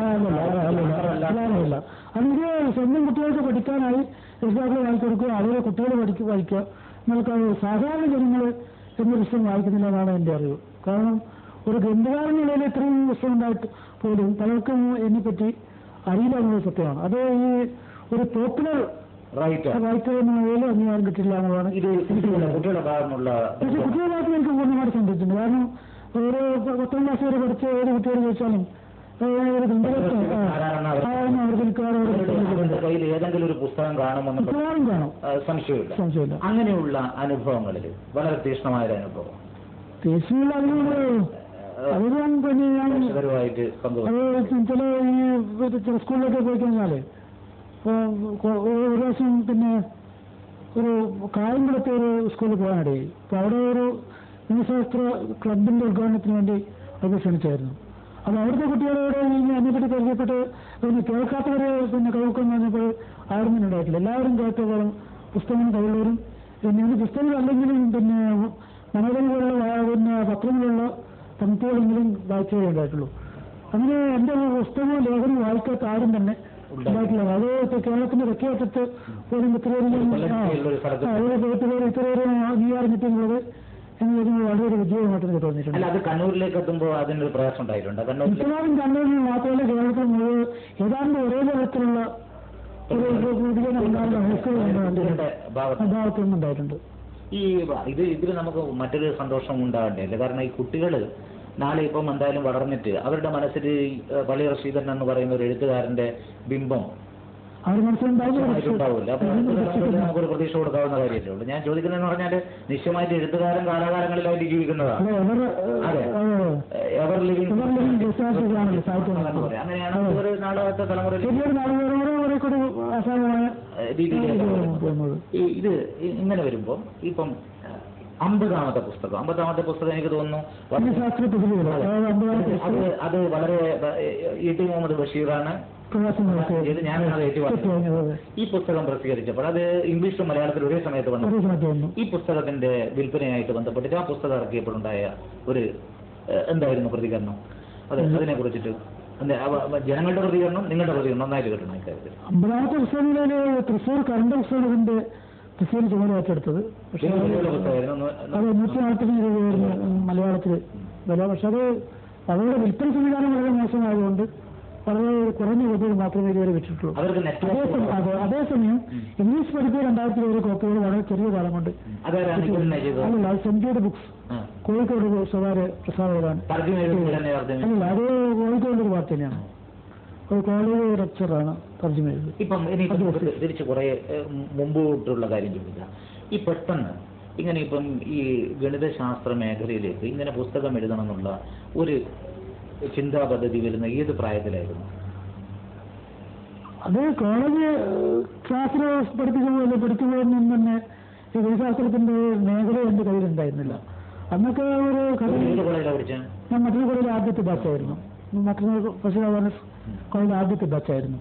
അല്ല അതിന് സ്വന്തം കുട്ടികൾക്ക് പഠിക്കാനായി രക്ഷിതാക്കൾ വായിച്ചു കൊടുക്കുക അവരെ കുട്ടികൾ പഠിക്കുക വായിക്കുക നമുക്ക് അത് സാധാരണ ജനങ്ങൾ എന്ന പുസ്തകം വായിക്കുന്നില്ല എന്നാണ് എൻ്റെ അറിവ് കാരണം ഒരു ഗ്രന്ഥകാരൻ നിലയിൽ ഇത്രയും പുസ്തകം ഉണ്ടായിട്ട് പോലും പലർക്കും എന്നെപ്പറ്റി അറിയില്ല എന്നത് സത്യമാണ് അത് ഈ ഒരു പോപ്പുലർ റൈറ്റ് റൈറ്റർ എന്ന നിലയിൽ അംഗീകാരം കിട്ടില്ല എന്നുള്ളതാണ് ഇത് കുട്ടികളുടെ കുട്ടികളുടെ ഭാഗത്തുനിന്നുള്ള പക്ഷെ കുട്ടികളായിട്ട് എനിക്ക് പൂർണ്ണമായിട്ട് സംഭവിച്ചിട്ടുണ്ട് കാരണം ഒരു പത്താം ക്ലാസ് വരെ പഠിച്ച ഏത് കുട്ടിയോട് ചോദിച്ചാലും ഏഹ്, ഒരു ഗന്ധർവ്വം, ആ, ആരാണെന്ന് അവർ- ആരാണെന്ന് അവർക്ക് മിക്കവാറും അവരുടെ അവരുടെ കുട്ടികൾക്ക് അവരുടെ കയ്യിൽ ഏതെങ്കിലും ഒരു പുസ്തകം കാണുമെന്ന് മിക്കവാറും കാണും ആ, സംശയമില്ല സംശയമില്ല അങ്ങനെയുള്ള അനുഭവങ്ങളിൽ വളരെ തീക്ഷ്ണമായ ഒരു അനുഭവം തീക്ഷ്ണമുള്ള അതിനോട് അത് ഞാൻ പിന്നെ ഞാൻ പ്രേക്ഷകരുമായിട്ട് പങ്കുവെക്കും അത് ചില ഈ ഒരു ചില സ്കൂളിലൊക്കെ പോയി കഴിഞ്ഞാല് ഇപ്പൊ കൊ- ഒരു പ്രാവശ്യം പിന്നെ ഒരു കായംകുളത്തെ ഒരു സ്കൂളിൽ പോകാനിടയായി അപ്പൊ അവിടെ ഒരു ഗണിതശാസ്ത്ര ക്ലബിന്റെ ഉദ്ഘാടനത്തിന് വേണ്ടി അത് ക്ഷണിച്ചായിരുന്നു അപ്പൊ അവിടുത്തെ കുട്ടികളോട് ഈ അതിനെപ്പറ്റി പരിചയപ്പെട്ട് പിന്നെ കേൾക്കാത്തവരെ പിന്നെ കൗക്കം പറഞ്ഞപ്പോൾ ആരും ഉണ്ടായിട്ടില്ല എല്ലാവരും കേട്ടപ്പോഴും പുസ്തകം കയ്യുള്ളവരും പിന്നെ ഇത് പുസ്തകങ്ങൾ അല്ലെങ്കിലും പിന്നെ മനോരമ പോലുള്ള വാ- പിന്നെ പത്രങ്ങളുള്ള പങ്ക്തികളെങ്കിലും വായിച്ചേ ഉണ്ടായിട്ടുള്ളൂ അങ്ങനെ എൻ്റെ പുസ്തകവും ലേഖനവും വായിക്കാത്ത ആരും തന്നെ ഉണ്ടായിട്ടില്ല അത് ഇപ്പൊ കേരളത്തിന്റെ തെക്കേറ്റത്ത് പോലും ഇത്രയധികം ആ, ഉള്ളൊരു സ്ഥലത്ത് ആ, ഒരു പേര് ഇത്രയേറെ അംഗീകാരം കിട്ടിയിട്ടുള്ളത് എന്ന് പറയുന്നത് വളരെ ഒരു വിജയമായിട്ട് എനിക്ക് തോന്നിയിട്ടുണ്ട് അല്ല അത് കണ്ണൂരിലേക്ക് എത്തുമ്പോൾ അതിനൊരു പ്രയാസം ഉണ്ടായിട്ടുണ്ട് കണ്ണൂരിൽ മിക്കവാറും കണ്ണൂരിൽ മാത്രമല്ല കേരളത്തിൽ മുഴുവൻ ഏതാണ്ട് ഒരേ തരത്തിലുള്ള ഒരു ഒരു പ്രതികരണം ഉണ്ടാകുന്ന കുട്ടികളുടെ ഭാഗത്ത് ഭാഗത്തു നിന്നുണ്ടായിട്ടുണ്ട് ഈ ഇത് ഇതിൽ നമുക്ക് മറ്റൊരു സന്തോഷം ഉണ്ടാകണ്ടേ കാരണം ഈ കുട്ടികൾ നാളെ ഇപ്പം എന്തായാലും വളർന്നിട്ട് അവരുടെ മനസ്സിൽ ഈ, ഏഹ്, പള്ളി റഷീദൻ എന്ന് പറയുന്ന ഒരു എഴുത്തുകാരന്റെ ബിംബം അവർ മനസ്സിലുണ്ടാകുന്ന ഉണ്ടാവില്ല അപ്പൊ അത് നമുക്ക് നമുക്കൊരു പ്രതീക്ഷ കൊടുക്കാവുന്ന കാര്യമല്ലേ ഉള്ളൂ ഞാൻ ചോദിക്കുന്നതെന്ന് പറഞ്ഞാൽ നിശ്ചയമായിട്ട് എഴുത്തുകാരൻ കാലാകാലങ്ങളിലായിട്ട് ജീവിക്കുന്നതാണ് അതെ അവർ അതെ. Ever living Ever living research ആണല്ലോ സാഹിത്യം. അങ്ങനെയാണ് ഒരു നാളത്തെ തലമുറയിൽ ശരിയൊരു നാളുകൾ കുറെ കൂടി അസാധ്യമായ രീതിയിലേക്ക് പോകുന്നത് ഈ ഇത് ഇ- ഇങ്ങനെ വരുമ്പോൾ ഇപ്പം അഹ്, അമ്പതാമത്തെ പുസ്തകം അമ്പതാമത്തെ പുസ്തകം എനിക്ക് തോന്നുന്നു വളരെ- ശാസ്ത്ര പ്രതിഭകൾ അതായത് അമ്പതാമത്തെ അത് അത് വളരെ ഇ ടി മുഹമ്മദ് ബഷീറാണ് പ്രവാസം നടത്തിയത് ഇത് ഞാനാണ് അത് ഏറ്റുവാങ്ങിയത് അതെ. ഈ പുസ്തകം പ്രസിദ്ധീകരിച്ചപ്പോൾ അത് ഇംഗ്ലീഷും മലയാളത്തിലും ഒരേ സമയത്ത് വന്നു ഒരേ സമയത്ത് വന്നു ഈ പുസ്തകത്തിന്റെ വിൽപ്പനയായിട്ട് ബന്ധപ്പെട്ടിട്ട് ആ പുസ്തകം ഇറക്കിയപ്പോഴുണ്ടായ ഒരു ഏഹ്, എന്തായിരുന്നു പ്രതികരണം അതെ അതിനെ കുറിച്ചിട്ട് എന്താ, അവ- അവ- ജനങ്ങളുടെ പ്രതികരണം നിങ്ങളുടെ പ്രതികരണം നന്നായിട്ട് കിട്ടണം ഇക്കാര്യത്തിൽ അമ്പതാമത്തെ പുസ്തകങ്ങളില് തൃശ്ശൂർ കറണ്ട് പുസ്തകത്തിന്റെ തൃശ്ശൂർ ചുമതല ഏറ്റെടുത്തത് പക്ഷേ ഇത് വലിയ പുസ്തകമായിരുന്നു ഒന്ന് അത് നൂറ്റി നാൽപ്പത്തഞ്ച് രൂപയായിരുന്നു മലയാളത്തിൽ വില പക്ഷെ അത് അവരുടെ വിൽപ്പന സംവിധാനം വളരെ മോശമായതുകൊണ്ട് വളരെ കുറഞ്ഞ കോപ്പികൾ മാത്രമേ ഇതുവരെ വെച്ചിട്ടുള്ളൂ അവർക്ക് അതേസമയം നെറ്റ്വർക്ക് അതെ അതേസമയം ഇംഗ്ലീഷ് പഠിപ്പിയ രണ്ടായിരത്തിലേറെ കോപ്പികൾ വളരെ ചെറിയ കാലം കൊണ്ട് അതാരാണ് ഇങ്ങനെ ചെയ്തത് അല്ലല്ല അത് സെഞ്ചുറി ബുക്സ് ആ. കോഴിക്കോട് ഒരു സ്വകാര്യ പ്രസാധകരാണ് തർജ്ജമ ചെയ്തത് തന്നെ തർജ്ജമ അല്ലല്ല അത് കോഴിക്കോട് ഒരു പാർട്ടി തന്നെയാണ് ഒരു കോളേജ് ലെക്ചറാണ് തർജ്ജമ ചെയ്തത് ഇപ്പം ഇനിയിപ്പം അത് നമുക്ക് തിരിച്ച് കുറെ മുമ്പോട്ടുള്ള കാര്യം ചോദിക്കാം ഈ പെട്ടെന്ന് ഇങ്ങനെ ഇപ്പം ഈ ഗണിതശാസ്ത്ര മേഖലയിലേക്ക് ഇങ്ങനെ പുസ്തകം എഴുതണം എന്നുള്ള ഒരു ചിന്താ പദ്ധതി വരുന്ന ഏത് പ്രായത്തിലായിരുന്നു അത് കോളേജ് ക്ലാസ്സിൽ പഠിപ്പിക്കുമ്പോൾ പഠിക്കുമ്പോഴൊന്നും തന്നെ ഈ ഗണിതശാസ്ത്രത്തിന്റെ മേഖല എന്റെ കയ്യിലുണ്ടായിരുന്നില്ല അന്നൊക്കെ ഒരു കഥ ഏത് കോളേജിലാണ് പഠിച്ചത് ഞാൻ മറ്റൊരു കോളേജ് ആദ്യത്തെ ബാച്ചായിരുന്നു മറ്റൊരു പ്രൊഫഷണൽ അവയർനെസ് കോളേജ് ആദ്യത്തെ ബാച്ചായിരുന്നു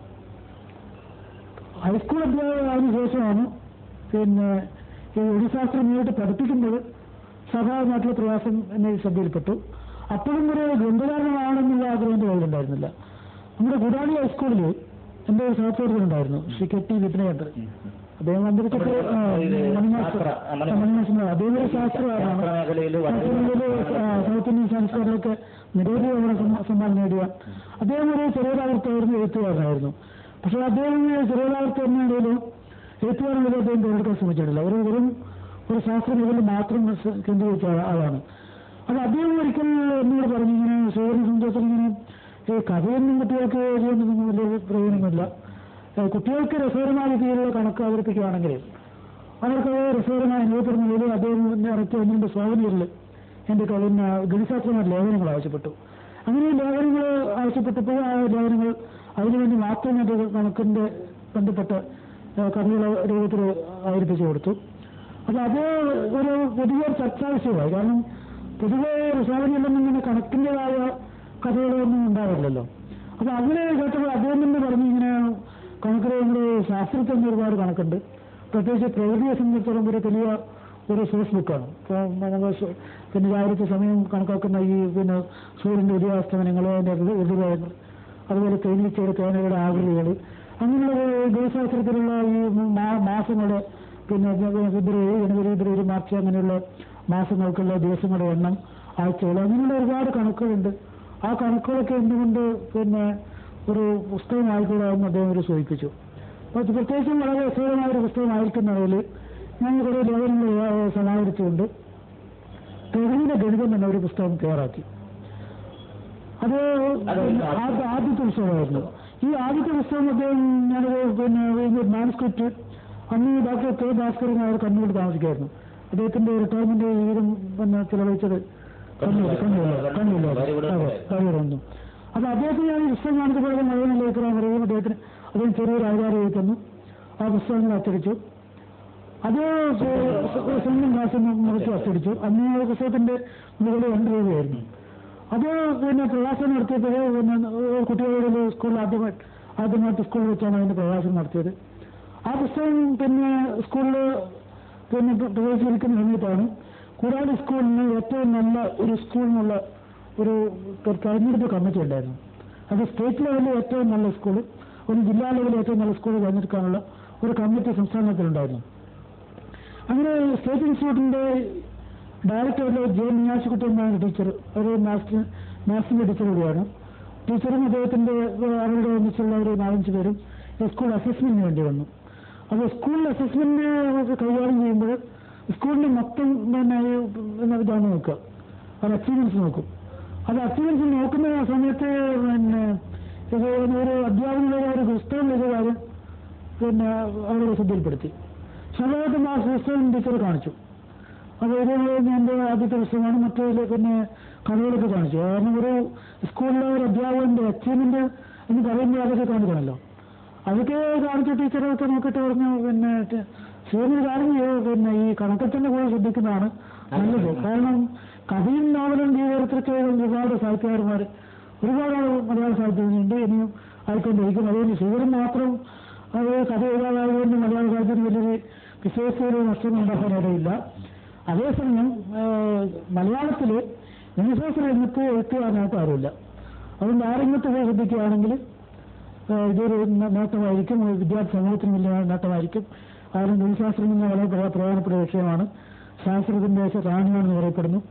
ഹൈസ്കൂൾ അധ്യാപകമായതിനു ശേഷമാണ് പിന്നെ ഈ ഗണിതശാസ്ത്രം നേരിട്ട് പഠിപ്പിക്കുമ്പോൾ സ്വാഭാവികമായിട്ടുള്ള പ്രയാസം എന്നെ ശ്രദ്ധയിൽപ്പെട്ടു അപ്പോഴും ഒരു ഗ്രന്ഥകാരനാണെന്നുള്ള ആഗ്രഹം എൻ്റെ കയ്യിലുണ്ടായിരുന്നില്ല നമ്മുടെ ഗുഡാളി ഹൈസ്കൂളിൽ എൻ്റെ ഒരു സഹപ്രവർത്തകനുണ്ടായിരുന്നു ശ്രീ കെ ടി വിപിനേന്ദ്രൻ അദ്ദേഹം അന്തരിച്ചിട്ട് ആ, മണിമാസം മണിമാസം അദ്ദേഹം ഒരു ശാസ്ത്രകാരനാണ് ശാസ്ത്ര മേഖലയിൽ വളരെ ശാസ്ത്രമേഖലയിൽ, ആ, സൗത്ത് ഇന്ത്യൻ സംസ്കാരങ്ങളൊക്കെ നിരവധി തവണ സമ്മ- സമ്മാനം നേടിയ അദ്ദേഹം ഒരു ചെറിയതാവർത്തായിരുന്നു എഴുത്തുകാരനായിരുന്നു പക്ഷെ അദ്ദേഹം ചെറിയതാവർത്ത എന്നതിലും എഴുത്തുകാരനിലും അദ്ദേഹം തിരഞ്ഞെടുക്കാൻ ശ്രമിച്ചിട്ടില്ല ഒരു വെറും ഒരു ശാസ്ത്ര മേഖലയിൽ മാത്രം സ- കേന്ദ്രീകരിച്ച ആളാ- ആളാണ് അത് അദ്ദേഹം ഒരിക്കൽ എന്നോട് പറഞ്ഞു ഇങ്ങനെ സ്വയം സന്തോഷം ഇങ്ങനെ ഈ കഥയൊന്നും കുട്ടികൾക്ക് എഴുതിയൊന്നും വലിയ പ്രയോജനമില്ല ഏ, കുട്ടികൾക്ക് രസകരമായ രീതിയിലുള്ള കണക്ക് അവതരിപ്പിക്കുകയാണെങ്കിൽ അവർക്ക് രസകരമായ അനുഭവപ്പെടുന്ന രീതിയിൽ അദ്ദേഹം എന്നെ ഇറക്കി ഒന്ന് രണ്ട് സ്വാധീനങ്ങളിൽ എൻ്റെ പിന്നെ ഗണിതശാസ്ത്രമായ ലേഖനങ്ങൾ ആവശ്യപ്പെട്ടു അങ്ങനെ ഈ ലേഖനങ്ങൾ ആവശ്യപ്പെട്ടപ്പോൾ ആ ലേഖനങ്ങൾ അതിനുവേണ്ടി മാത്രം എൻ്റെ കണക്കിൻ്റെ ബന്ധപ്പെട്ട ഏ, കഥകൾ രൂപത്തിൽ അവതരിപ്പിച്ചു കൊടുത്തു അപ്പൊ അത് ഒരു പുതിയ ചർച്ചാ വിഷയമായി കാരണം പൊതുവെ റിസോർട്ടിലൊന്നും ഇങ്ങനെ കണക്കിൻ്റെതായ കഥകളൊന്നും ഉണ്ടാവില്ലല്ലോ അപ്പൊ അങ്ങനെ കേട്ടപ്പോൾ അദ്ദേഹം തന്നെ പറഞ്ഞു ഇങ്ങനെ കണക്കിൽ നമ്മുടെ ശാസ്ത്രത്തിൽ തന്നെ ഒരുപാട് കണക്കുണ്ട് പ്രത്യേകിച്ച് പ്രകൃതിയെ സംബന്ധിച്ചിടത്തോളം ഒരു വലിയ ഒരു സോഴ്സ് ബുക്കാണ് ഇപ്പോൾ നമ്മൾ സു- പിന്നെ രാവിലത്തെ സമയം കണക്കാക്കുന്ന ഈ പിന്നെ സൂര്യന്റെ ഉദയാസ്തമനങ്ങൾ അതിന്റെ ഋതുഭേദങ്ങൾ അതുപോലെ തേനീച്ചയുടെ തേനയുടെ ആകൃതികൾ അങ്ങനെയുള്ള ഗണിതശാസ്ത്രത്തിലുള്ള ഈ മാ- മാസങ്ങളുടെ പിന്നെ ഫെബ്രുവരി ജനുവരി ഫെബ്രുവരി മാർച്ച് അങ്ങനെയുള്ള മാസങ്ങൾക്കുള്ള ദിവസങ്ങളുടെ എണ്ണം ആഴ്ചകൾ അങ്ങനെയുള്ള ഒരുപാട് കണക്കുകളുണ്ട് ആ കണക്കുകളൊക്കെ എന്തുകൊണ്ട് പിന്നെ ഒരു പുസ്തകമായിക്കൂടാമെന്ന് അദ്ദേഹം ഒരു സൂചിപ്പിച്ചു അപ്പോൾ ഇത് പ്രത്യേകിച്ചും വളരെ രസകരമായ ഒരു പുസ്തകമായിരിക്കുന്നതിൽ ഞാൻ കുറേ ലേഖനങ്ങൾ ഏ, സമാഹരിച്ചുകൊണ്ട് പ്രകൃതിയുടെ ഗണിതം എന്ന ഒരു പുസ്തകം തയ്യാറാക്കി അത് പിന്നെ ആദ്യ- ആദ്യത്തെ പുസ്തകമായിരുന്നു ഈ ആദ്യത്തെ പുസ്തകം അദ്ദേഹം ഞാനത് പിന്നെ മാനസ്ക്രിപ്റ്റ് അന്ന് ഈ ഡോക്ടർ കെ ഭാസ്കരൻ അവർ കണ്ണൂർ താമസിക്കായിരുന്നു അദ്ദേഹത്തിന്റെ റിട്ടയർമെന്റ് ജീവിതം പിന്നെ ചിലവഴിച്ചത് കണ്ണൂർ കണ്ണൂർ കണ്ണൂർ അതെ കണ്ണൂരായിരുന്നു അപ്പൊ അദ്ദേഹത്തിന് ഞാൻ ഈ പുസ്തകം കാണിച്ചപ്പോൾ മഴ ലേഖനം പറയും അദ്ദേഹത്തിന് അദ്ദേഹം ചെറിയൊരു ആചാരം എഴുതുന്നു ആ പുസ്തകങ്ങൾ അച്ചടിച്ചു അത് സ്വന്തം ക്ലാസ്സിൽ മുറിച്ച് അച്ചടിച്ചു അന്ന് ആ പുസ്തകത്തിന്റെ മുകളിൽ രണ്ട് രൂപയായിരുന്നു അത് പിന്നെ പ്രവാസം നടത്തിയപ്പോൾ പിന്നെ കുട്ടികളുടെ സ്കൂളിൽ ആദ്യമായിട്ട് ആദ്യമായിട്ട് സ്കൂളിൽ വെച്ചാണ് അതിന്റെ പ്രവാസം നടത്തിയത് ആ പുസ്തകം പിന്നെ സ്കൂളിൽ പിന്നെ പ്രവേശിച്ചിരിക്കുന്ന സമയത്താണ് കൂടാതെ സ്കൂളിന് ഏറ്റവും നല്ല ഒരു സ്കൂളിനുള്ള ഒരു തെരഞ്ഞെടുപ്പ് കമ്മിറ്റി ഉണ്ടായിരുന്നു അത് സ്റ്റേറ്റ് ലെവലിൽ ഏറ്റവും നല്ല സ്കൂൾ ഒരു ജില്ലാ ലെവലിൽ ഏറ്റവും നല്ല സ്കൂൾ തിരഞ്ഞെടുക്കാനുള്ള ഒരു കമ്മിറ്റി സംസ്ഥാനത്തിലുണ്ടായിരുന്നു അങ്ങനെ സ്റ്റേറ്റ് ഇൻസ്റ്റിറ്റ്യൂട്ടിന്റെ ഡയറക്ടറിലെ ജെ മീനാക്ഷിക്കുട്ടി എന്നാണ് ടീച്ചർ ഒരു മാത്സ് മാത്സിന്റെ ടീച്ചർ കൂടിയാണ് ടീച്ചറും അദ്ദേഹത്തിന്റെ ഏഹ്, അവരുടെ ഒന്നിച്ചുള്ള ഒരു നാലഞ്ച് പേരും ഈ സ്കൂൾ അസസ്മെന്റിന് വേണ്ടി വന്നു അപ്പോൾ സ്കൂൾ അസസ്മെന്റ് കൈകാര്യം ചെയ്യുമ്പോൾ സ്കൂളിന്റെ മൊത്തം പിന്നെ ഈ പിന്നെ ഇതാണ് നോക്കുക അത് അച്ചീവ്മെന്റ്സ് നോക്കും അത് അച്ചീവ്മെന്റ്സ് നോക്കുന്ന സമയത്ത് പിന്നെ ഇത് ഒരു അധ്യാപകരുടെ ഒരു പുസ്തകം ചെയ്ത കാര്യം പിന്നെ അവരുടെ ശ്രദ്ധയിൽപ്പെടുത്തി സ്വാഭാവികമായിട്ടും ആ പുസ്തകം ടീച്ചർ കാണിച്ചു അപ്പോൾ ഇത് എൻ്റെ ആദ്യത്തെ പുസ്തകമാണ് മറ്റേ പിന്നെ കഥകളൊക്കെ കാണിച്ചു കാരണം ഒരു സ്കൂളിലെ ഒരു അധ്യാപകന്റെ അച്ചീവ്മെന്റ് എന്ന് പറയുമ്പോൾ അതൊക്കെ കാണിക്കണമല്ലോ അതൊക്കെ കാണിച്ച ടീച്ചറൊക്കെ നോക്കിയിട്ട് പറഞ്ഞു പിന്നെ ശരി കാര്യം ചെയ്യൂ, പിന്നെ ഈ കണക്കത്തിന്റെ കൂടെ ശ്രദ്ധിക്കുന്നതാണ് നല്ലത് കാരണം കഥയും നോവലും ജീവചരിത്രത്തെ ഒരുപാട് സാഹിത്യകാരന്മാർ ഒരുപാട് ആൾ മലയാള സാഹിത്യത്തിനുണ്ട് ഇനിയും ആയിക്കൊണ്ടിരിക്കും അതുകൊണ്ട് ശിവരും മാത്രം അത് കഥ എഴുതാതായതുകൊണ്ട് മലയാള സാഹിത്യത്തിന് വലിയൊരു വിശേഷ നഷ്ടം ഉണ്ടാക്കാനിടയില്ല അതേസമയം ഏഹ്, മലയാളത്തില് ഗണിതശാസ്ത്ര രംഗത്ത് എഴുത്തുകാരനായിട്ട് ആരുമില്ല അതുകൊണ്ട് ആ രംഗത്ത് പോയി ശ്രദ്ധിക്കുകയാണെങ്കിൽ ഏഹ്, ഇതൊരു നേ- നേട്ടമായിരിക്കും ഒരു വിദ്യാർത്ഥി സമൂഹത്തിന് വലിയ നേട്ടമായിരിക്കും കാരണം ഗണിതശാസ്ത്രം എന്ന വളരെ പ്ര- പ്രധാനപ്പെട്ട വിഷയമാണ് ശാസ്ത്രത്തിന്റെ റാണിയാണെന്ന് പറയപ്പെടുന്നു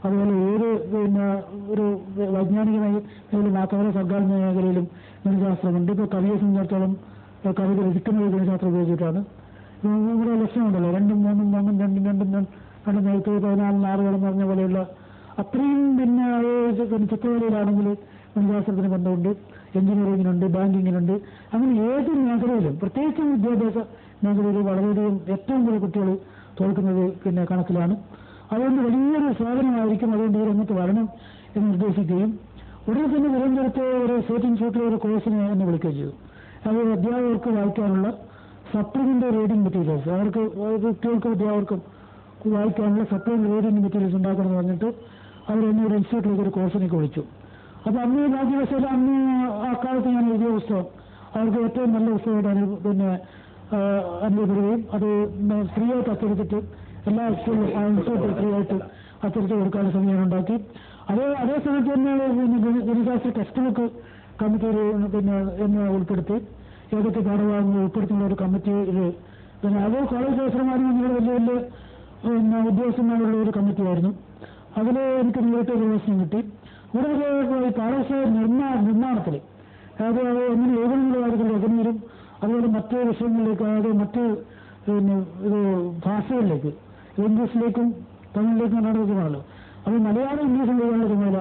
അതുപോലെ ഏത് പിന്നെ ഒരു വൈജ്ഞാനിക മേഖല മാത്രമല്ല സർക്കാർ മേഖലയിലും ഗണിതശാസ്ത്രമുണ്ട് ഇപ്പോൾ കവിയെ സംബന്ധിച്ചിടത്തോളം ഏഹ് കവിത രചിക്കുന്നത് ഗണിതശാസ്ത്രം ഉപയോഗിച്ചിട്ടാണ് ഇപ്പം ഇവിടെ ലക്ഷ്യമുണ്ടല്ലോ രണ്ടും മൂന്നും മൂന്നും രണ്ടും രണ്ടും രണ്ടും രണ്ടും നേരത്തെ പതിനാലിന് ആറ് കടന്ന് പറഞ്ഞ പോലെയുള്ള അത്രയും പിന്നെ അത് പിന്നെ ചിത്രകലയിലാണെങ്കിൽ ഗണിതശാസ്ത്രത്തിന് ബന്ധമുണ്ട് എഞ്ചിനീയറിംഗിനുണ്ട് ബാങ്കിങ്ങിനുണ്ട് അങ്ങനെ ഏത് മേഖലയിലും പ്രത്യേകിച്ചും വിദ്യാഭ്യാസ മേഖലയിൽ വളരെയധികം ഏറ്റവും കൂടുതൽ കുട്ടികൾ തോൽക്കുന്നത് പിന്നെ കണക്കിലാണ് അതുകൊണ്ട് വലിയൊരു സേവനമായിരിക്കും അതുകൊണ്ട് ഈ രംഗത്ത് വരണം എന്ന് നിർദ്ദേശിക്കുകയും ഉടനെ തന്നെ തിരുവനന്തപുരത്ത് ഒരു സ്റ്റേറ്റ് ഇൻസ്റ്റിറ്റ്യൂട്ടിലെ ഒരു കോഴ്സിനെ എന്നെ വിളിക്കുകയും ചെയ്തു അത് അധ്യാപകർക്ക് വായിക്കാനുള്ള സപ്ലിമെന്റ് റീഡിംഗ് മെറ്റീരിയൽസ് അവർക്ക് കുട്ടികൾക്കും അധ്യാപകർക്കും വായിക്കാനുള്ള സപ്ലിമെന്റ് റീഡിംഗ് മെറ്റീരിയൽസ് ഉണ്ടാക്കണമെന്ന് പറഞ്ഞിട്ട് അവർ എന്നെ ഒരു ഇൻസ്റ്റിറ്റ്യൂട്ടിലേക്ക് ഒരു കോഴ്സിനേക്ക് വിളിച്ചു അപ്പോൾ അന്ന് ഭാഗ്യവശാൽ അന്ന് ആ കാലത്ത് ഞാൻ എഴുതിയ പുസ്തകം അവർക്ക് ഏറ്റവും നല്ല പുസ്തകമായിട്ട് അനു പിന്നെ ആ, അനുഭവപ്പെടുകയും അത് ഫ്രീ ആയിട്ട് അച്ചടിച്ചിട്ട് എല്ലാ സ്കൂളിലും ആ ഇൻസ്റ്റിറ്റ്യൂട്ടിൽ ഫ്രീ ആയിട്ട് അച്ചടിച്ച് കൊടുക്കാനുള്ള സംവിധാനം ഉണ്ടാക്കി അതേ അതേ സമയത്ത് തന്നെ പിന്നെ ഗണി- ഗണിതശാസ്ത്ര ടെക്സ്റ്റ് ബുക്ക് കമ്മിറ്റിയിൽ പിന്നെ എന്നെ ഉൾപ്പെടുത്തി ഏതൊക്കെ പാഠഭാഗങ്ങൾ ഉൾപ്പെടുത്തുന്ന ഒരു കമ്മിറ്റിയിൽ പിന്നെ അത് കോളേജ് ഓഫീസർമാരും അങ്ങനെ വലിയ വലിയ പിന്നെ ഉദ്യോഗസ്ഥന്മാരുള്ള ഒരു കമ്മിറ്റിയായിരുന്നു അതിൽ എനിക്ക് നേരിട്ട് പ്രവേശനം കിട്ടി ഇവിടെ ഒരു ഈ പാഠപുസ്തക നിർമ്മാ നിർമ്മാണത്തിൽ അതായത് അത് എങ്ങനെ എഴുതുന്നുള്ള കാര്യത്തിൽ രചനയിലും അതുപോലെ മറ്റ് വിഷയങ്ങളിലേക്ക് അതായത് മറ്റ് പിന്നെ ഇത് ഭാഷകളിലേക്ക് ഇംഗ്ലീഷിലേക്കും തമിഴിലേക്കും കർണാടകത്തിലാണല്ലോ അത് മലയാളം ഇംഗ്ലീഷും എഴുതാനുള്ള ചുമതല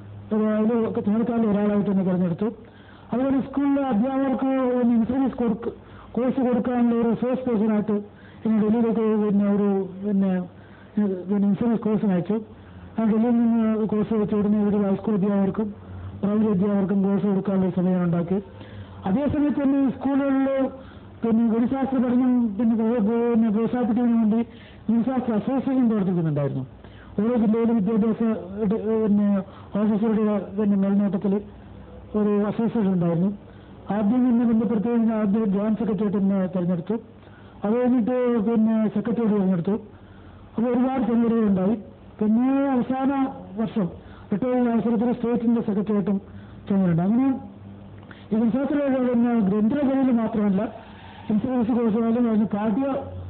അതിൽ ചുമതലക്കാരിൽ ഒരാളായിട്ട് തന്നെ തിരഞ്ഞെടുത്തു അതുപോലെ സ്കൂളിലെ അധ്യാപകർക്ക് പിന്നെ ഇൻഷുറൻസ് കൊടുക്ക് കോഴ്സ് കൊടുക്കാനുള്ള ഒരു റിസോഴ്സ് പേഴ്സണായിട്ട് പിന്നെ ഡൽഹിയിലേക്ക് പിന്നെ ഒരു പിന്നെ ഏഹ് പിന്നെ ഇൻഷുറൻസ് കോഴ്സിന് അയച്ചു ആ ഡൽഹിയിൽ നിന്ന് കോഴ്സ് വെച്ച് ഉടനെ ഒരു ഹൈസ്കൂൾ അധ്യാപകർക്കും പ്രൈവറ്റ് അധ്യാപകർക്കും കോഴ്സ് കൊടുക്കാനുള്ള ഒരു സമയം ഉണ്ടാക്കി അതേസമയത്ത് തന്നെ ഈ സ്കൂളുകളിൽ പിന്നെ ഗണിശാസ്ത്ര പഠനം പിന്നെ പ്രോ- പിന്നെ പ്രോത്സാഹിപ്പിക്കുന്നതിന് വേണ്ടി ഗണിശാസ്ത്ര അസോസിയേഷൻ പ്രവർത്തിക്കുന്നുണ്ടായിരുന്നു ഓരോ ജില്ലയിലും വിദ്യാഭ്യാസ ഇത് പിന്നെ ഓഫീസറുടെ പിന്നെ മേൽനോട്ടത്തിൽ ഒരു അസോസിയേഷൻ ഉണ്ടായിരുന്നു ആദ്യം എന്നെ ബന്ധപ്പെടുത്തി കഴിഞ്ഞാൽ ആദ്യം ജോയിന്റ് സെക്രട്ടറി എന്നെ തിരഞ്ഞെടുത്തു അത് കഴിഞ്ഞിട്ട് പിന്നെ സെക്രട്ടറി തിരഞ്ഞെടുത്തു അപ്പോൾ ഒരുപാട് ചുമതലകൾ ഉണ്ടായി പിന്നെ അവസാന വർഷം റിട്ടയർ അവസരത്തിൽ സ്റ്റേറ്റിന്റെ സെക്രട്ടറിയായിട്ടും ചുമതലയുണ്ട് അങ്ങനെ ഈ ഗണിശാസ്ത്ര പിന്നെ ഗ്രന്ഥരചനയിൽ മാത്രമല്ല ഇൻഷുറൻസ് കോഴ്സുകളിലും അതിന് പാഠ്യ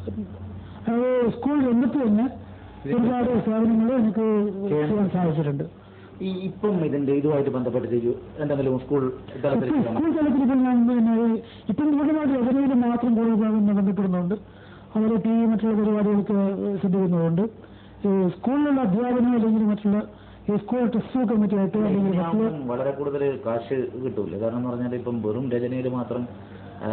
അത് സ്കൂൾ രംഗത്ത് തന്നെ ഒരുപാട് സേവനങ്ങൾ എനിക്ക് ചെയ്യാൻ സാധിച്ചിട്ടുണ്ട് ഈ ഇപ്പം ഇതിന്റെ ഇതുമായിട്ട് ബന്ധപ്പെട്ടിട്ട് ഒരു എന്തെങ്കിലും സ്കൂൾ തലത്തിൽ ഇപ്പം സ്കൂൾ തലത്തിൽ ഇപ്പോൾ ഞാൻ പിന്നെ ഈ ഇപ്പം പൂർണ്ണമായിട്ട് രചനയിൽ മാത്രം കൂടുതൽ പിന്നെ ബന്ധപ്പെടുന്നുണ്ട് അതുപോലെ ടി വി മറ്റുള്ള പരിപാടികൾക്ക് ശ്രദ്ധിക്കുന്നുണ്ട് ഈ സ്കൂളിലുള്ള അധ്യാപനം അല്ലെങ്കിൽ മറ്റുള്ള ഈ സ്കൂൾ ടെസ്റ്റ് കമ്മിറ്റിയായിട്ട് അല്ലെങ്കിൽ മറ്റുള്ള ഇതിനാകുമ്പം വളരെ കൂടുതൽ കാശ് കിട്ടൂല കാരണം എന്ന് പറഞ്ഞാൽ ഇപ്പം വെറും രചനയിൽ മാത്രം ആ,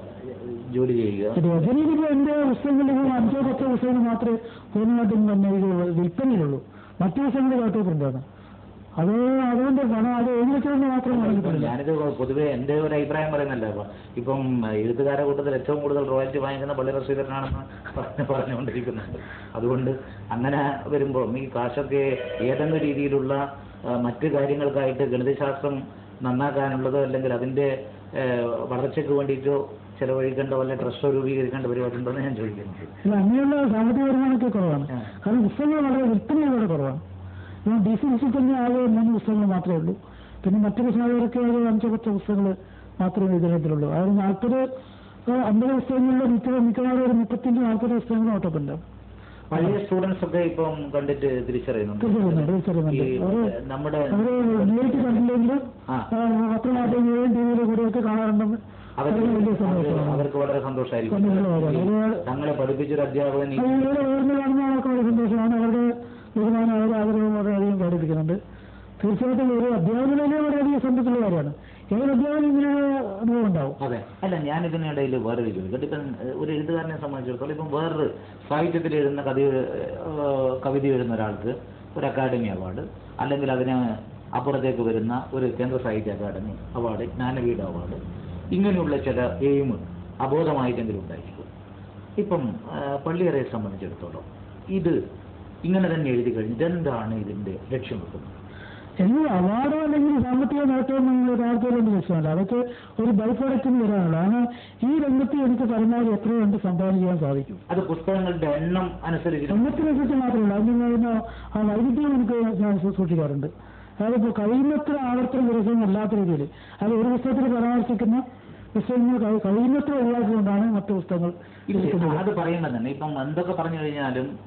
ജോലി ചെയ്യുക രചനയിൽ ഇപ്പോൾ എൻ്റെ പുസ്തകങ്ങളിൽ ഇപ്പോൾ അഞ്ചോ പത്തോ പുസ്തകങ്ങൾ മാത്രമേ പൂർണ്ണമായിട്ടും തന്നെ ഇത് വിൽപ്പനയിലുള്ളൂ മറ്റു പുസ്തകങ്ങൾ കാട്ടിയിട്ടുണ്ടാണ് അത് അതുകൊണ്ട് പണം അത് എഴുതി വെച്ചതുകൊണ്ട് മാത്രം പണം ഇപ്പം കിട്ടുന്നില്ല ഞാനിത് പൊതുവെ എന്റെ ഒരു അഭിപ്രായം പറയുന്നല്ല ഇപ്പം ഇപ്പം എഴുത്തുകാരെ കൂട്ടത്തിൽ ഏറ്റവും കൂടുതൽ റോയൽറ്റി വാങ്ങിക്കുന്ന പള്ളി റസീദരനാണെന്ന് പറഞ്ഞ് പറഞ്ഞുകൊണ്ടിരിക്കുന്നുണ്ട് അതുകൊണ്ട് അങ്ങനെ വരുമ്പോൾ ഈ കാശൊക്കെ ഏതെങ്കിലും രീതിയിലുള്ള ആ, മറ്റ് കാര്യങ്ങൾക്കായിട്ട് ഗണിതശാസ്ത്രം നന്നാക്കാനുള്ളതോ അല്ലെങ്കിൽ അതിന്റെ ആ, വളർച്ചയ്ക്ക് വേണ്ടിയിട്ടോ ചെലവഴിക്കേണ്ട വല്ല ട്രസ്റ്റോ രൂപീകരിക്കേണ്ട പരിപാടി ഉണ്ടോ എന്ന് ഞാൻ ചോദിക്കുന്നുണ്ട് അല്ല അങ്ങനെയുള്ള സാമ്പത്തിക വരുമാനമൊക്കെ കുറവാണ് ആ. കാരണം പുസ്തകങ്ങൾ വളരെ വിൽപ്പന വളരെ കുറവാണ് ഇപ്പം ഡി സി ബുക്സിൽ തന്നെ ആകെ മൂന്ന് പുസ്തകങ്ങൾ മാത്രമേ ഉള്ളൂ പിന്നെ മറ്റു പുസ്തകങ്ങളൊക്കെ ഒരു അഞ്ചോ പത്തോ പുസ്തകങ്ങൾ മാത്രമേ ഇതിനകത്തിലുള്ളൂ അതായത് നാൽപ്പത് അമ്പത് പുസ്തകങ്ങളിൽ മിക്ക മിക്കവാറും ഒരു മുപ്പത്തഞ്ച് നാൽപ്പത് പുസ്തകങ്ങൾ ഓട്ടോപ്പുണ്ട് പഴയ സ്റ്റുഡൻസ് ഒക്കെ ഇപ്പം കണ്ടിട്ട് തിരിച്ചറിയുന്നുണ്ട് തിരിച്ചറിയുന്നുണ്ട് തിരിച്ചറിയുന്നുണ്ട് ഈ അവര് നമ്മുടെ അവര് നേരിട്ട് കണ്ടില്ലെങ്കിലും ആ. പത്രമാധ്യമങ്ങളിലും ടി വിയിലും കൂടെയൊക്കെ കാണാറുണ്ടെന്ന് അവർക്ക് അവർക്ക് വലിയ അവർക്ക് സന്തോഷമാണ് അവർക്ക് വളരെ സന്തോഷമായിരിക്കും സന്തോഷമാണ്. ഒരുപാട് തങ്ങളെ പഠിപ്പിച്ചൊരു അധ്യാപകൻ ഈ- അത് ഇവിടെ ഉയർന്നു കാണുന്ന ആൾക്ക് വളരെ സന്തോഷമാണ് അവരുടെ ബഹുമാനം അവരുടെ ആഗ്രഹവും വളരെയധികം പ്രകടിപ്പിക്കുന്നുണ്ട് തീർച്ചയായിട്ടും ഒരു അധ്യാപനയിലെ വളരെയധികം സന്തോഷമുള്ള കാര്യമാണ് ഏതൊരു അധ്യാപനം ഇങ്ങനെ അനുഭവം ഉണ്ടാവും അതെ അല്ല ഞാൻ ഇതിനിടയിൽ വേറൊരു ചോദിക്കട്ടെ ഇപ്പം ഏഹ്, ഒരു എഴുത്തുകാരനെ സംബന്ധിച്ചിടത്തോളം ഇപ്പം വേറൊരു സാഹിത്യത്തിൽ എഴുതുന്ന കഥ ഏഹ്, കവിത എഴുതുന്ന ഒരാൾക്ക് ഒരു അക്കാഡമി അവാർഡ് അല്ലെങ്കിൽ അതിന് അപ്പുറത്തേക്ക് വരുന്ന ഒരു കേന്ദ്ര സാഹിത്യ അക്കാദമി അവാർഡ് ജ്ഞാനപീഠ അവാർഡ് ഇങ്ങനെയുള്ള ചില എയിം അബോധമായിട്ടെങ്കിലും ഉണ്ടായിരിക്കും ഇപ്പം ഏഹ്, പള്ളിയറയെ സംബന്ധിച്ചിടത്തോളം ഇത് ഇങ്ങനെ തന്നെ എഴുതി കഴിഞ്ഞിട്ട് എന്താണ് ഇതിന്റെ ലക്ഷ്യം വെക്കുന്നത് എനിക്ക് അവാർഡോ അല്ലെങ്കിൽ സാമ്പത്തിക നേട്ടവും നിങ്ങൾ താല്പര്യം ലക്ഷ്യമല്ല അതൊക്കെ ഒരു ബൈ പ്രോഡക്റ്റിന് വരാനുള്ള കാരണം ഈ രംഗത്ത് എനിക്ക് പരമാവധി എത്രയോ കണ്ട് സംഭാവന ചെയ്യാൻ സാധിക്കും അത് പുസ്തകങ്ങളുടെ എണ്ണം അനുസരിച്ച് രംഗത്തിനനുസരിച്ച് മാത്രമല്ല അതിന് കഴിയുന്ന ആ വൈവിധ്യം എനിക്ക് ഞാൻ സൂ- സൂക്ഷിക്കാറുണ്ട് അതായത് ഇപ്പോൾ കഴിയുന്നത്ര ആവർത്തന വിരസനം അല്ലാത്ത രീതിയിൽ അത് ഒരു പുസ്തകത്തിൽ പരാമർശിക്കുന്ന പുസ്തകങ്ങൾ കഴി- കഴിയുന്നത്ര ഒഴിവാക്കിക്കൊണ്ടാണ് മറ്റു പുസ്തകങ്ങൾ ഇല്ല എടുക്കുന്നത്. അത് പറയുന്നത് തന്നെ ഇപ്പം എന്തൊക്കെ പറഞ്ഞു കഴിഞ്ഞാലും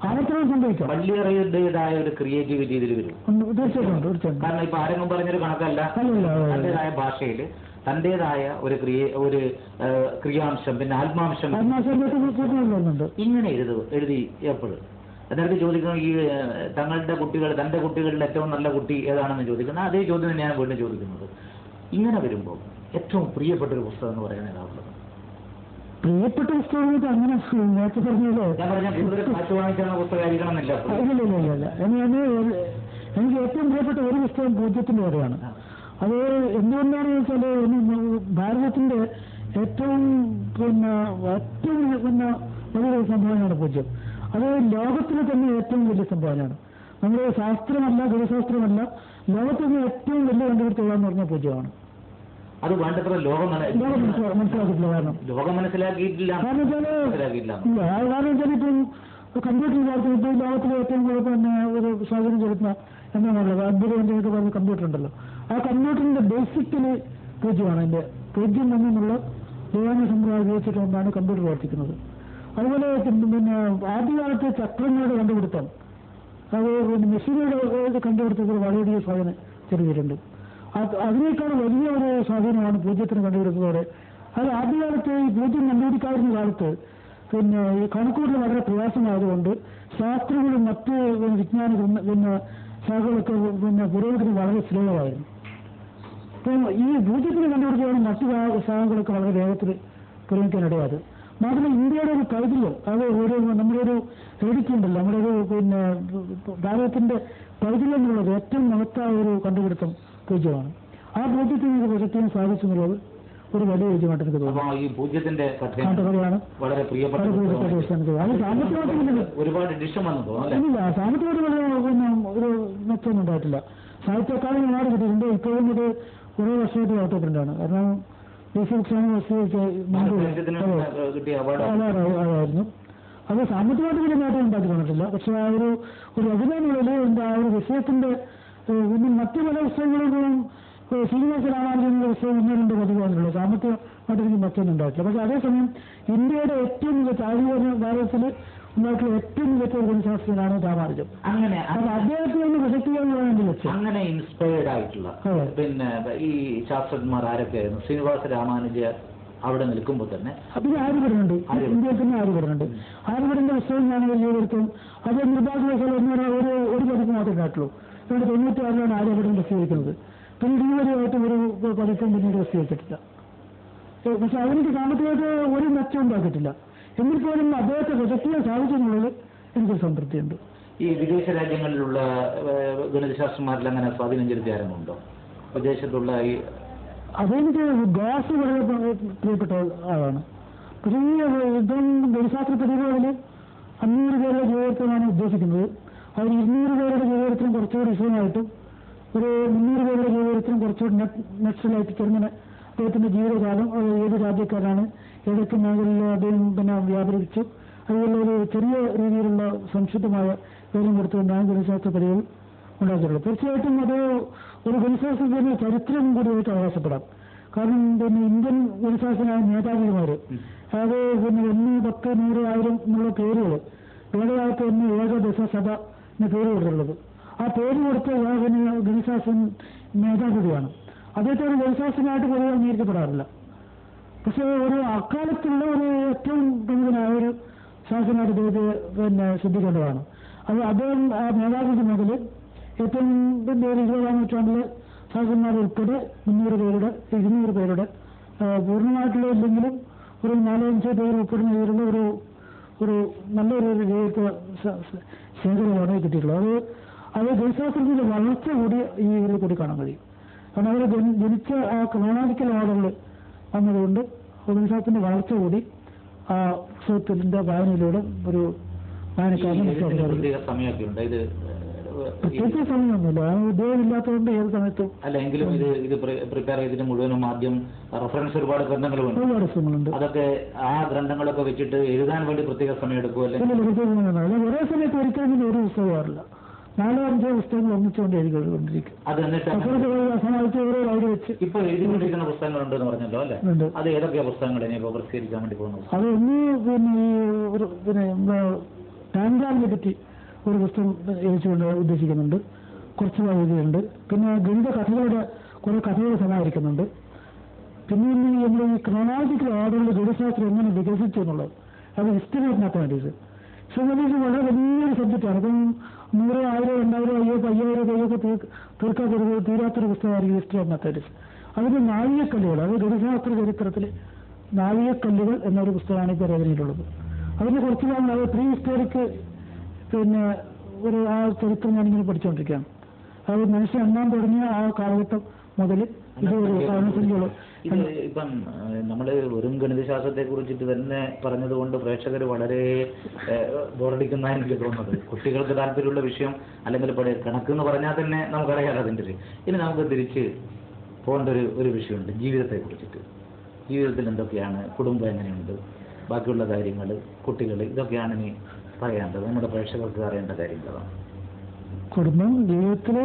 ആവർത്തനം സംഭവിക്കാം വള്ളിയറയുടേതായ ഒരു ക്രിയേറ്റിവിറ്റി ഇതിൽ വരും ഉണ്ട്, തീർച്ചയായിട്ടും ഉണ്ട്, തീർച്ചയായിട്ടും കാരണം ഇപ്പൊ ആരെങ്കിലും പറഞ്ഞൊരു കണക്കല്ല അല്ലല്ല, അതെ, അതെ. തന്റേതായ ഭാഷയിൽ തന്റേതായ ഒരു ക്രിയ ഒരു ആ, ക്രിയാംശം പിന്നെ ആത്മാംശം ആത്മാശയത്തിലേക്ക് പൂർണ്ണമായിട്ട് വരുന്നുണ്ട് ഇങ്ങനെ എഴുതു എഴുതി എപ്പോഴും എന്നിട്ട് ചോദിക്കണം ഈ ആ, തങ്ങളുടെ കുട്ടികൾ തന്റെ കുട്ടികളിൽ ഏറ്റവും നല്ല കുട്ടി ഏതാണെന്ന് ചോദിക്കുന്നത് അതേ ചോദ്യം തന്നെയാണ് വീണ്ടും ചോദിക്കുന്നത് ഇങ്ങനെ വരുമ്പോൾ ഏറ്റവും പ്രിയപ്പെട്ട ഒരു പുസ്തകം എന്ന് പറയുന്നത് ഏതാണുള്ളത് പ്രിയപ്പെട്ട പുസ്തകങ്ങൾക്ക് അങ്ങനെ നേരത്തെ പറഞ്ഞല്ലോ ഞാൻ പറഞ്ഞ കൂടുതൽ കാശ് വാങ്ങിച്ചാണ് പുസ്തകമായിരിക്കണം എന്നില്ല ഇല്ല ഇല്ല ഇല്ല ഇല്ല ഇനി അത് എനിക്ക് ഏറ്റവും പ്രിയപ്പെട്ട ഒരു പുസ്തകം പൂജ്യത്തിന്റെ വരെയാണ് അത് എന്തുകൊണ്ടാണെന്ന് വെച്ചാൽ ഇന്ന് ഭാരതത്തിന്റെ ഏറ്റവും പിന്നെ ഏറ്റവും പിന്നെ വലിയൊരു സംഭാവനയാണ് പൂജ്യം അത് ലോകത്തിലെ തന്നെ ഏറ്റവും വലിയ സംഭാവനയാണ് നമ്മുടെ ശാസ്ത്രമല്ല ഗണിതശാസ്ത്രമല്ല ലോകത്തിൽ നിന്ന് ഏറ്റവും വലിയ കണ്ടുപിടുത്തം പറഞ്ഞ പൂജ്യമാണ് അത് വേണ്ടത്ര ലോകം മന- ലോകം മനസ്സിലാ- മനസ്സിലാക്കിയിട്ടില്ല കാരണം ലോകം മനസ്സിലാക്കിയിട്ടില്ല കാരണം വെച്ചാല് മനസ്സിലാക്കിയില്ല ഇല്ല അത് കാരണം വെച്ചാൽ ഇപ്പം കമ്പ്യൂട്ടർ വിഭാഗത്തിൽ ഇപ്പോൾ ലോകത്തിലെ ഏറ്റവും കൂടുതൽ പിന്നെ ഒരു സ്വാധീനം ചെലുത്തുന്ന എന്താണുള്ളത് അത്ഭുതം എന്നൊക്കെ പറഞ്ഞ കമ്പ്യൂട്ടർ ഉണ്ടല്ലോ ആ കമ്പ്യൂട്ടറിന്റെ ബേസിക്കലി പൂജ്യമാണ് അതിന്റെ പൂജ്യം എന്നുള്ള ദേവാന സമ്പ്രദായം ഉപയോഗിച്ചിട്ടുകൊണ്ടാണ് കമ്പ്യൂട്ടർ പ്രവർത്തിക്കുന്നത് അതുപോലെ പിന്നെ പിന്നെ ആദ്യകാലത്ത് ചക്രങ്ങളുടെ കണ്ടുപിടുത്തം അത് പിന്നെ മെഷീനുകളുടെ കണ്ടുപിടുത്തത്തിൽ വളരെയധികം സ്വാധീനം ചെലുത്തിയിട്ടുണ്ട് അത് അതിനേക്കാൾ വലിയ ഒരു സ്വാധീനമാണ് പൂജ്യത്തിന് കണ്ടുപിടുത്തതോടെ അത് ആദ്യകാലത്ത് ഈ പൂജ്യം കണ്ടുപിടിക്കാവുന്ന കാലത്ത് പിന്നെ ഈ കണക്കുകൂട്ടൽ വളരെ പ്രയാസമായതുകൊണ്ട് ശാസ്ത്രങ്ങളും മറ്റ് വിജ്ഞാന ഗ്രന്ഥ- പിന്നെ ശാഖകളൊക്കെ പിന്നെ പുരോഗതി വളരെ സ്ലോ ആയിരുന്നു അപ്പം ഈ പൂജ്യത്തിന് കണ്ടുപിടിച്ചാണ് മറ്റു ശാ- ശാഖകളൊക്കെ വളരെ വേഗത്തിൽ പുരോഗമിക്കാനിടയാത് മാത്രമല്ല ഇന്ത്യയുടെ ഒരു കൈതല്യം അത് ഒരു നമ്മുടെ ഒരു ഹെറിഡിറ്റി ഉണ്ടല്ലോ നമ്മുടെ ഒരു പിന്നെ ഭാരതത്തിന്റെ കൈതല്യം എന്നുള്ളത് ഏറ്റവും മഹത്തായ ഒരു കണ്ടുപിടുത്തം പൂജ്യമാണ് ആ പൂജ്യത്തിന് ഇത് പ്രസക്തിയും സാധിച്ചു എന്നുള്ളത് ഒരു വലിയ വിജയമായിട്ട് എനിക്ക് തോന്നുന്നു അപ്പൊ ഈ പൂജ്യത്തിന്റെ കഥ നാട്ടുകഥയാണ് വളരെ പ്രിയപ്പെട്ട വളരെ പ്രിയപ്പെട്ട പുസ്തകമാണ്. ദിവസം എനിക്ക് തോന്നുന്നു അത് സാമ്പത്തികമായിട്ട് ഒരുപാട് എഡിഷൻ വന്നു തോന്നുന്നു അല്ലേ ഇല്ല സാമ്പത്തികമായിട്ട് വലിയ പിന്നെ ഒരു മെച്ചമൊന്നും ഉണ്ടായിട്ടില്ല സാഹിത്യ അക്കാദമി അവാർഡ് കിട്ടിയിട്ടുണ്ട് ഇപ്പോഴും ഇത് കുറേ വർഷമായിട്ട് കാത്തിട്ടുണ്ടാണ് കാരണം ദേശീയ ഉത്സവം സാഹിത്യത്തിന് കിട്ടിയ അവാർഡ് അതായിരുന്നു അത് സാമ്പത്തികമായിട്ട് വലിയ നേട്ടം ഉണ്ടാക്കി തന്നിട്ടില്ല പക്ഷെ ആ ഒരു ഒരു അഭിനയങ്ങളിൽ എന്താ ആ ഒരു വിഷയത്തിന്റെ ഏഹ്, പിന്നെ മറ്റു പല പുസ്തകങ്ങളും ശ്രീനിവാസ രാമാനുജന്റെ പുസ്തകം ഒന്നോ രണ്ടോ പതിവാണുള്ളൂ സാമ്പത്തികമായിട്ട് എനിക്ക് മെച്ചമൊന്നും ഉണ്ടായിട്ടില്ല പക്ഷെ അതേസമയം ഇന്ത്യയുടെ ഏറ്റവും മികച്ച ആദ്യ ഭാരതത്തിൽ ഉണ്ടായിട്ടുള്ള ഏറ്റവും മികച്ച ഒരു ഗണിതശാസ്ത്രജ്ഞനാണ് രാമാനുജം അങ്ങനെ അത് അദ്ദേഹത്തെ ഒന്ന് പ്രസക്തിയാണെന്നാണ് എന്റെ ലക്ഷ്യം അങ്ങനെ ഇൻസ്പയർഡ് ആയിട്ടുള്ള അതെ. പിന്നെ ഈ ശാസ്ത്രജ്ഞന്മാർ ആരൊക്കെയായിരുന്നു ശ്രീനിവാസ രാമാനുജ അവിടെ നിൽക്കുമ്പോൾ തന്നെ പിന്നെ ആര്യഭടനുണ്ട് ആര്യഭടൻ. ഇന്ത്യയിൽ തന്നെ ആര്യഭടനുണ്ട് ആര്യഭടന്റെ പുസ്തകം ഞാൻ ജീവിതത്തിൽ അത് നിർഭാഗ്യവശാൽ ഒന്നോ ഒരു ഒരു പതിപ്പ് മാത്രമേ കാട്ടുള്ളൂ ഇവിടെ തൊണ്ണൂറ്റി ആറിലാണ് ആര്യഭടൻ പ്രസിദ്ധീകരിക്കുന്നത് പിന്നീട് ഇതുവരെയായിട്ട് ഒരു പതിപ്പും പിന്നീട് പ്രസിദ്ധീകരിച്ചിട്ടില്ല ഏ, പക്ഷെ അതിനൊക്കെ സാമ്പത്തികമായിട്ട് ഒരു മെച്ചം ഉണ്ടാക്കിയിട്ടില്ല എങ്കിൽ പോലും അദ്ദേഹത്തെ പ്രശസ്തിയെ സാധിച്ചെന്നുള്ളത് എനിക്കൊരു സംതൃപ്തിയുണ്ട് ഈ വിദേശ രാജ്യങ്ങളിലുള്ള ഏഹ്, ഗണിതശാസ്ത്രന്മാരിൽ അങ്ങനെ സ്വാധീനം ചെലുത്തിയ ആരെങ്കിലും ഉണ്ടോ വിദേശത്തുള്ള ഈ അതെനിക്ക് ഗ്യാസ് വളരെ പ്രിയപ്പെട്ട ആളാണ് പക്ഷേ ഈ ഇതും ഗണിശാസ്ത്ര പ്രതിഭകളിൽ അഞ്ഞൂറ് പേരുടെ ജീവിതത്തിലാണ് ഉദ്ദേശിക്കുന്നത് അവർ ഇരുന്നൂറ് പേരുടെ ജീവിതത്തിനും കുറച്ചുകൂടി വിഷയമായിട്ടും ഒരു മുന്നൂറ് പേരുടെ ജീവിതത്തിനും കുറച്ചുകൂടി നെറ്റ് നെക്സ്റ്റലായിട്ട് ചെറുങ്ങനെ അദ്ദേഹത്തിന്റെ ജീവിതകാലം അത് ഏത് രാജ്യക്കാരാണ് ഏതൊക്കെ മേഖലയിൽ അദ്ദേഹം പിന്നെ വ്യാപരിച്ചു അതുപോലെ ഒരു ചെറിയ രീതിയിലുള്ള സംക്ഷിപ്തമായ വിവരം കൊടുത്തുകൊണ്ടാണ് ഗണിശാസ്ത്ര പതിവുകൾ ഉണ്ടാക്കിയിട്ടുള്ളത് തീർച്ചയായിട്ടും അത് ഒരു ഗണിശാസ്ത്രജ്ഞന്റെ ചരിത്രം കൂടിയായിട്ട് അവകാശപ്പെടാം കാരണം പിന്നെ ഇന്ത്യൻ ഗണിശാസ്ത്രനായ നേതാജിമാര് അതായത് പിന്നെ ഒന്ന് പത്ത് നൂറ് ആയിരം എന്നുള്ള പേരുകൾ വേദകാലത്ത് തന്നെ ഏകദശ സഭ എന്ന പേര് കൊടുത്തുള്ളത് ആ പേര് കൊടുത്ത ആ പിന്നെ ഗണിശാസ്ത്രൻ മേധാവിയാണ് അദ്ദേഹത്തെ ഒരു ഗണിശാസ്ത്രനായിട്ട് പൊതുവെ അംഗീകരിക്കപ്പെടാറില്ല പക്ഷേ ഒരു അക്കാലത്തുള്ള ഒരു ഏറ്റവും പ്രമുഖനായ ഒരു ശാസനമായിട്ട് അദ്ദേഹത്തെ പിന്നെ ശ്രദ്ധിക്കേണ്ടതാണ് അത് അദ്ദേഹം ആ മേധാവിന്റെ മുതൽ ഏറ്റവും പിന്നെ ഒരു ഇരുപതാം നൂറ്റാണ്ടിലെ ശാസന്മാർ ഉൾപ്പെടെ മുന്നൂറ് പേരുടെ ഇരുന്നൂറ് പേരുടെ ആ, പൂർണ്ണമായിട്ടുള്ള ഇല്ലെങ്കിലും ഒരു നാലോ അഞ്ചോ പേര് ഉൾപ്പെടുന്ന രീതിയിലുള്ള ഒരു ഒരു നല്ലൊരു ഒരു ജീവിത സ- സ- ശേഖരമാണ് കിട്ടിയിട്ടുള്ളത് അത് അത് ഗണിതശാസ്ത്രത്തിന്റെ വളർച്ച കൂടി ഈ ഇതിൽ കൂടി കാണാൻ കഴിയും കാരണം അവർ ജനി- ജനിച്ച ആ ക്രോണാലിക്കൽ ഓർഡറിൽ വന്നതുകൊണ്ട് ഗണിതശാസ്ത്രത്തിന്റെ വളർച്ച കൂടി ആ പുസ്തകത്തിന്റെ വായനയിലൂടെ ഒരു വായനക്കാരന് ഇതിന് മനസ്സിലാക്കാൻ കഴിയും പ്രത്യേക സമയമൊക്കെ ഉണ്ട് ഇത് ഏഹ്, ഈ- പ്രത്യേകിച്ച് സമയമൊന്നുമില്ല ആ ഉദ്യോഗം ഇല്ലാത്തതുകൊണ്ട് ഏത് സമയത്തും അല്ല എങ്കിലും ഇത് ഇത് പ്രിപ്പയർ ചെയ്തിട്ട് മുഴുവനും ആദ്യം റെഫറൻസ് ഒരുപാട് ഗ്രന്ഥങ്ങളുണ്ട് ഒരുപാട് പുസ്തകങ്ങളുണ്ട് അതൊക്കെ ആ ഗ്രന്ഥങ്ങളൊക്കെ വെച്ചിട്ട് എഴുതാൻ വേണ്ടി പ്രത്യേക സമയം എടുക്കുമല്ലേ ഇതിൽ പ്രത്യേകമൊന്നും അല്ല ഒരേ സമയത്ത് ഒരിക്കലും ഒരു പുസ്തകമാറില്ല നാലോ അഞ്ചോ പുസ്തകങ്ങൾ ഒന്നിച്ചുകൊണ്ട് എഴുതിക്കൊണ്ടിരിക്കും അത് എന്നിട്ട് അങ്ങനെ- അപ്പോഴത്തെ സമാധിച്ച് ഓരോ ഐഡി വെച്ച് ഇപ്പൊ എഴുതിക്കൊണ്ടിരിക്കുന്ന പുസ്തകങ്ങളുണ്ടെന്ന് പറഞ്ഞല്ലോ അല്ലേ ഉണ്ട് അത് ഏതൊക്കെയാ പുസ്തകങ്ങൾ ഇനിയിപ്പോ പ്രസിദ്ധീകരിക്കാൻ വേണ്ടി പോകുന്നത് അത് ഒന്ന് പിന്നെ ഈ ഒരു പിന്നെ ലാംഗ്വേജിനെ പറ്റി ഒരു പുസ്തകം എഴുതിച്ചുകൊണ്ട് ഉദ്ദേശിക്കുന്നുണ്ട് കുറച്ച് എഴുതിയുണ്ട് പിന്നെ ഗണിത കഥകളുടെ കുറെ കഥകൾ സമാഹരിക്കുന്നുണ്ട് പിന്നെ ഇന്ന് നമ്മൾ ഈ ക്രോണോളജിക്കൽ ഓർഡറിൽ ഗണിതശാസ്ത്രം എങ്ങനെ വികസിച്ചു എന്നുള്ളത് അത് ഹിസ്റ്ററി ഓഫ് മാത്തമാറ്റിക്സ് മാത്തമാറ്റിക്സ് വളരെ വലിയൊരു സബ്ജക്റ്റാണ് ഇപ്പം നൂറ് ആയിരം രണ്ടായിരം അയ്യോ അയ്യായിരം കയ്യൊക്കെ തീർ- തീർക്കാത്തൊരു തീരാത്തൊരു പുസ്തകമായിരിക്കും ഹിസ്റ്ററി ഓഫ് മാത്തമാറ്റിക്സ് അതിന് നാഴികക്കല്ലുകൾ അത് ഗണിതശാസ്ത്ര ചരിത്രത്തിൽ നാഴികക്കല്ലുകൾ എന്നൊരു പുസ്തകമാണ് ഇപ്പോൾ രചനയിലുള്ളത് അതിന് കുറച്ച് നാൾ അത് പ്രീ ഹിസ്റ്റോറിക്ക് പിന്നെ ഒരു ആ ചരിത്രം ഞാനിങ്ങനെ പഠിച്ചുകൊണ്ടിരിക്കുകയാണ് അത് മനുഷ്യൻ എണ്ണാൻ തുടങ്ങിയ ആ കാലഘട്ടം മുതൽ ഇതുവരെ കാരണസംഖ്യകൾ ഇത് ഇപ്പം നമ്മൾ വെറും ഗണിതശാസ്ത്രത്തെ കുറിച്ചിട്ട് തന്നെ പറഞ്ഞതുകൊണ്ട് പ്രേക്ഷകർ വളരെ ബോറടിക്കുന്ന എനിക്ക് തോന്നുന്നത് കുട്ടികൾക്ക് താല്പര്യമുള്ള വിഷയം അല്ലെങ്കിൽ ഇപ്പോൾ കണക്ക് എന്ന് പറഞ്ഞാൽ തന്നെ നമുക്കറിയാലോ അതിൻ്റെ ഒരു ഇനി നമുക്ക് തിരിച്ച് പോകേണ്ട ഒരു ഒരു വിഷയമുണ്ട് ജീവിതത്തെ കുറിച്ചിട്ട് ജീവിതത്തിൽ എന്തൊക്കെയാണ് കുടുംബം എങ്ങനെയുണ്ട് ബാക്കിയുള്ള കാര്യങ്ങൾ കുട്ടികൾ ഇതൊക്കെയാണ് ഇനി പറയേണ്ടത് നമ്മുടെ പ്രേക്ഷകർക്ക് അറിയേണ്ട കാര്യങ്ങളാണ് കുടുംബം ജീവിതത്തിൽ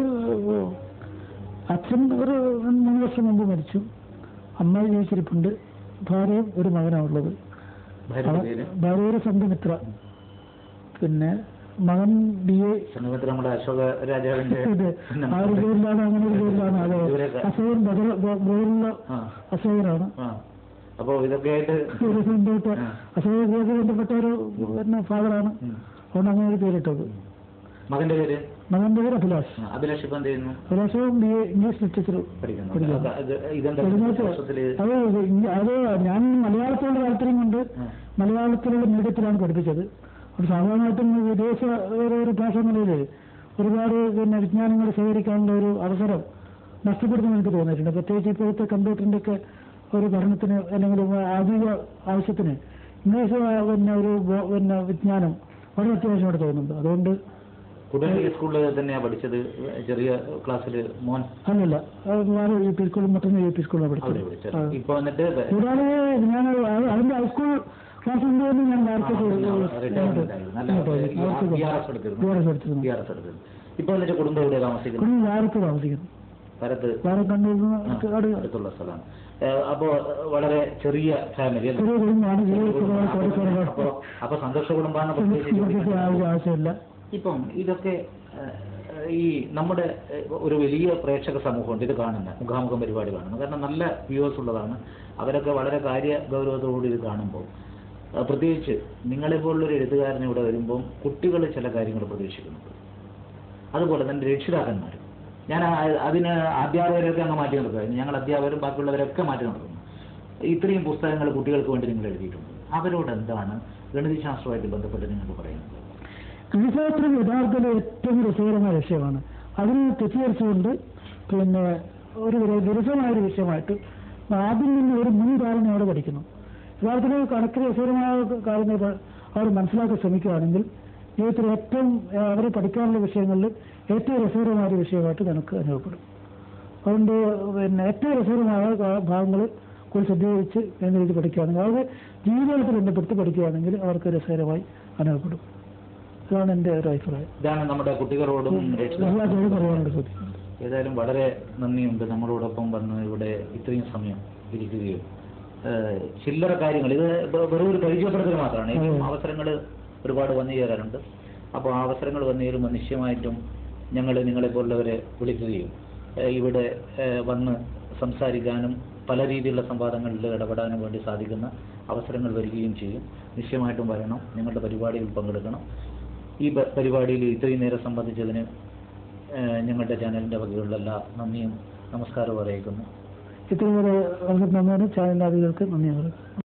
അച്ഛൻ ഒരു മൂന്ന് വർഷം മുമ്പ് മരിച്ചു അമ്മ ജീവിച്ചിരിപ്പുണ്ട് ഭാര്യയും ഒരു മകനാണ് ഉള്ളത് ഭാര്യ അവൻ- പേര് ഭാര്യയുടെ സ്വന്തം മിത്ര പിന്നെ മകൻ ബി എ സംഗമത്തിൽ നമ്മുടെ അശോക രാജാവിന്റെ ആ ഒരു പേരിലാണ് അങ്ങനെ ഒരു പേരിലാണ് അതെ ഇവരൊക്കെ- അശോകൻ ബ്രദറുള്ള ആ അശോകനാണ് ആ അപ്പോൾ ഇതൊക്കെ ആയിട്ട് ഒരു ബന്ധപ്പെട്ട ആ. അശോകനുമായിട്ട് ബന്ധപ്പെട്ട ഒരു പിന്നെ ഫാദറാണ് ഉം. അതുകൊണ്ട് അങ്ങനെ ഒരു പേരിട്ടത് മകന്റെ പേര് മകന്റെ പേര് അഭിലാഷ് ആ, അഭിലാഷ് ഇപ്പം എന്ത് ചെയ്യുന്നു അഭിലാഷവും ബി എ ഇംഗ്ലീഷ് ലിറ്ററേച്ചർ പഠിക്കുന്നു പഠിക്കുന്നു. അത് ഇത് ഇതെന്താ പഠിക്കുന്നത് വർഷത്തില് അത് ഇ- അത് ഞാൻ മലയാളത്തോട് താല്പര്യം കൊണ്ട് ആ. മലയാളത്തിലുള്ള മീഡിയത്തിലാണ് പഠിപ്പിച്ചത് അപ്പോൾ സാധാരണയായിട്ടും വിദേശ ഒരു ഒരു ഭാഷ നിലയിൽ ഒരുപാട് പിന്നെ വിജ്ഞാനങ്ങൾ ശേഖരിക്കാനുള്ള ഒരു അവസരം നഷ്ടപ്പെടുത്തുന്ന എനിക്ക് തോന്നിയിട്ടുണ്ട് പ്രത്യേകിച്ച് ഇപ്പോഴത്തെ കമ്പ്യൂട്ടറിൻ്റെ ഒക്കെ ഒരു പഠനത്തിന് അല്ലെങ്കിൽ ആധുനിക ആവശ്യത്തിന് ഇംഗ്ലീഷ് പിന്നെ ഒരു ബോ- പിന്നെ വിജ്ഞാനം വളരെ അത്യാവശ്യമായിട്ട് തോന്നുന്നുണ്ട് അതുകൊണ്ട് കുടലി സ്കൂളിൽ തന്നെയാ പഠിച്ചത് ചെറിയ ക്ലാസ്സിൽ മോൻ അല്ലല്ല അത് ഞാൻ യു പി സ്കൂളും മറ്റൊന്ന് യു പി സ്കൂളിലാണ് അവിടെ പഠിച്ചത് പഠിച്ചത് ആ. ഇപ്പൊ വന്നിട്ട് കൂടാതെ ഞാൻ അത് അതിന്റെ ഹൈസ്കൂൾ ക്ലാസ് ഉണ്ടെന്ന് ഞാൻ നേരത്തെ റിട്ടയർമെന്റ് ആയിരുന്നു നല്ല ബി ആർ എസ് എടുത്തിരുന്നു എടുത്തിരുന്നു ബി ആർ എസ് എടുത്തിരുന്നു ഇപ്പൊ വന്നിട്ട് കുടുംബം എവിടെ താമസിക്കുന്നു കുടുംബം വാരത്ത് താമസിക്കുന്നു സ്ഥലത്ത് വാരം കണ്ടിരുന്ന അടു അടുത്തുള്ള സ്ഥലമാണ് ഏഹ് അപ്പോ വളരെ ചെറിയ ഫാമിലി അല്ലേ ചെറിയ കുടുംബമാണ് ചെറിയ കുടുംബമാണ് അപ്പൊ അപ്പൊ സന്തോഷ കുടുംബാണ് ഇവർക്ക് പ്രത്യേകിച്ച് ആവശ്യം ആവശ്യമില്ല ഇപ്പം ഇതൊക്കെ ഏഹ്, ഈ നമ്മുടെ ഏഹ്, ഒരു വലിയ പ്രേക്ഷക സമൂഹമുണ്ട് ഇത് കാണുന്ന മുഖാമുഖം പരിപാടി കാണുന്നത് കാരണം നല്ല വ്യൂവേഴ്സ് ഉള്ളതാണ് അവരൊക്കെ വളരെ കാര്യ ഗൗരവത്തോടുകൂടി ഇത് കാണുമ്പോൾ ഏഹ്, പ്രത്യേകിച്ച് നിങ്ങളെപ്പോലുള്ളൊരു എഴുത്തുകാരൻ ഇവിടെ വരുമ്പം കുട്ടികൾ ചില കാര്യങ്ങൾ പ്രതീക്ഷിക്കുന്നുണ്ട് അതുപോലെ തന്നെ രക്ഷിതാക്കന്മാർ ഞാൻ ആ- അതിന് അധ്യാപകരൊക്കെ അങ്ങ് മാറ്റി നിർത്തുക ഞങ്ങൾ അധ്യാപകരും ബാക്കിയുള്ളവരൊക്കെ മാറ്റി നിർത്തുന്നു ഇത്രയും പുസ്തകങ്ങൾ കുട്ടികൾക്ക് വേണ്ടി നിങ്ങൾ എഴുതിയിട്ടുണ്ട് അവരോട് എന്താണ് ഗണിതശാസ്ത്രമായിട്ട് ബന്ധപ്പെട്ട് നിങ്ങൾക്ക് പറയുന്നത് ഗണിതശാസ്ത്രം യഥാർത്ഥത്തിൽ ഏറ്റവും രസകരമായ വിഷയമാണ് അതിന് തെറ്റിദ്ധരിച്ചുകൊണ്ട് പിന്നെ ഒരു വിര- വിരസമായ ഒരു വിഷയമായിട്ട് ആദ്യം നിന്ന് ഒരു മുൻധാരണയോടെ പഠിക്കുന്നു യഥാർത്ഥത്തിൽ കണക്കിന് രസകരമായ കാര്യങ്ങൾ പ- അവർ മനസ്സിലാക്കാൻ ശ്രമിക്കുകയാണെങ്കിൽ ജീവിതത്തിൽ ഏറ്റവും ഏഹ്, അവർ പഠിക്കാനുള്ള വിഷയങ്ങളിൽ ഏറ്റവും രസകരമായ ഒരു വിഷയമായിട്ട് കണക്ക് അനുഭവപ്പെടും അതുകൊണ്ട് പിന്നെ ഏറ്റവും രസകരമായ ഭാഗങ്ങൾ കൂടുതൽ ശ്രദ്ധീകരിച്ച് കേന്ദ്രീകരിച്ച് പഠിക്കുകയാണെങ്കിൽ അതായത് ജീവിതത്തിൽ ബന്ധപ്പെടുത്തി പഠിക്കുകയാണെങ്കിൽ അവർക്ക് രസകരമായി അനുഭവപ്പെടും ഇതാണ് എൻ്റെ ഒരു അഭിപ്രായം ഇതാണ് നമ്മുടെ കുട്ടികളോടും രക്ഷിതാക്കളോടും എല്ലാവരോടും പറയാനുള്ള ചോദ്യം ഏതായാലും വളരെ നന്ദിയുണ്ട് നമ്മളോടൊപ്പം വന്ന് ഇവിടെ ഇത്രയും സമയം ഇരിക്കുകയും ഏഹ് ചില്ലറ കാര്യങ്ങൾ ഇത് വെ- വെറും ഒരു പരിചയപ്പെടുത്തൽ മാത്രമാണ് ഇനിയും അവസരങ്ങൾ ഒരുപാട് വന്നു ചേരാറുണ്ട് അപ്പോൾ ആ അവസരങ്ങൾ വന്നു ചേരുമ്പോൾ നിശ്ചയമായിട്ടും ഞങ്ങൾ നിങ്ങളെപ്പോലുള്ളവരെ വിളിക്കുകയും ഏഹ് ഇവിടെ ഏഹ് വന്ന് സംസാരിക്കാനും പല രീതിയിലുള്ള സംവാദങ്ങളിൽ ഇടപെടാനും വേണ്ടി സാധിക്കുന്ന അവസരങ്ങൾ വരികയും ചെയ്യും നിശ്ചയമായിട്ടും വരണം നിങ്ങളുടെ പരിപാടിയിൽ പങ്കെടുക്കണം ഈ പ- പരിപാടിയിൽ ഇത്രയും നേരം സംബന്ധിച്ചതിന് ഏഹ് ഞങ്ങളുടെ ചാനലിൻ്റെ വകയുള്ള എല്ലാ നന്ദിയും നമസ്കാരവും അറിയിക്കുന്നു ഇത്രയും വരെ അവസരം തന്നതിന് ചാനൽ അധികൾക്ക് നന്ദി പറയുന്നു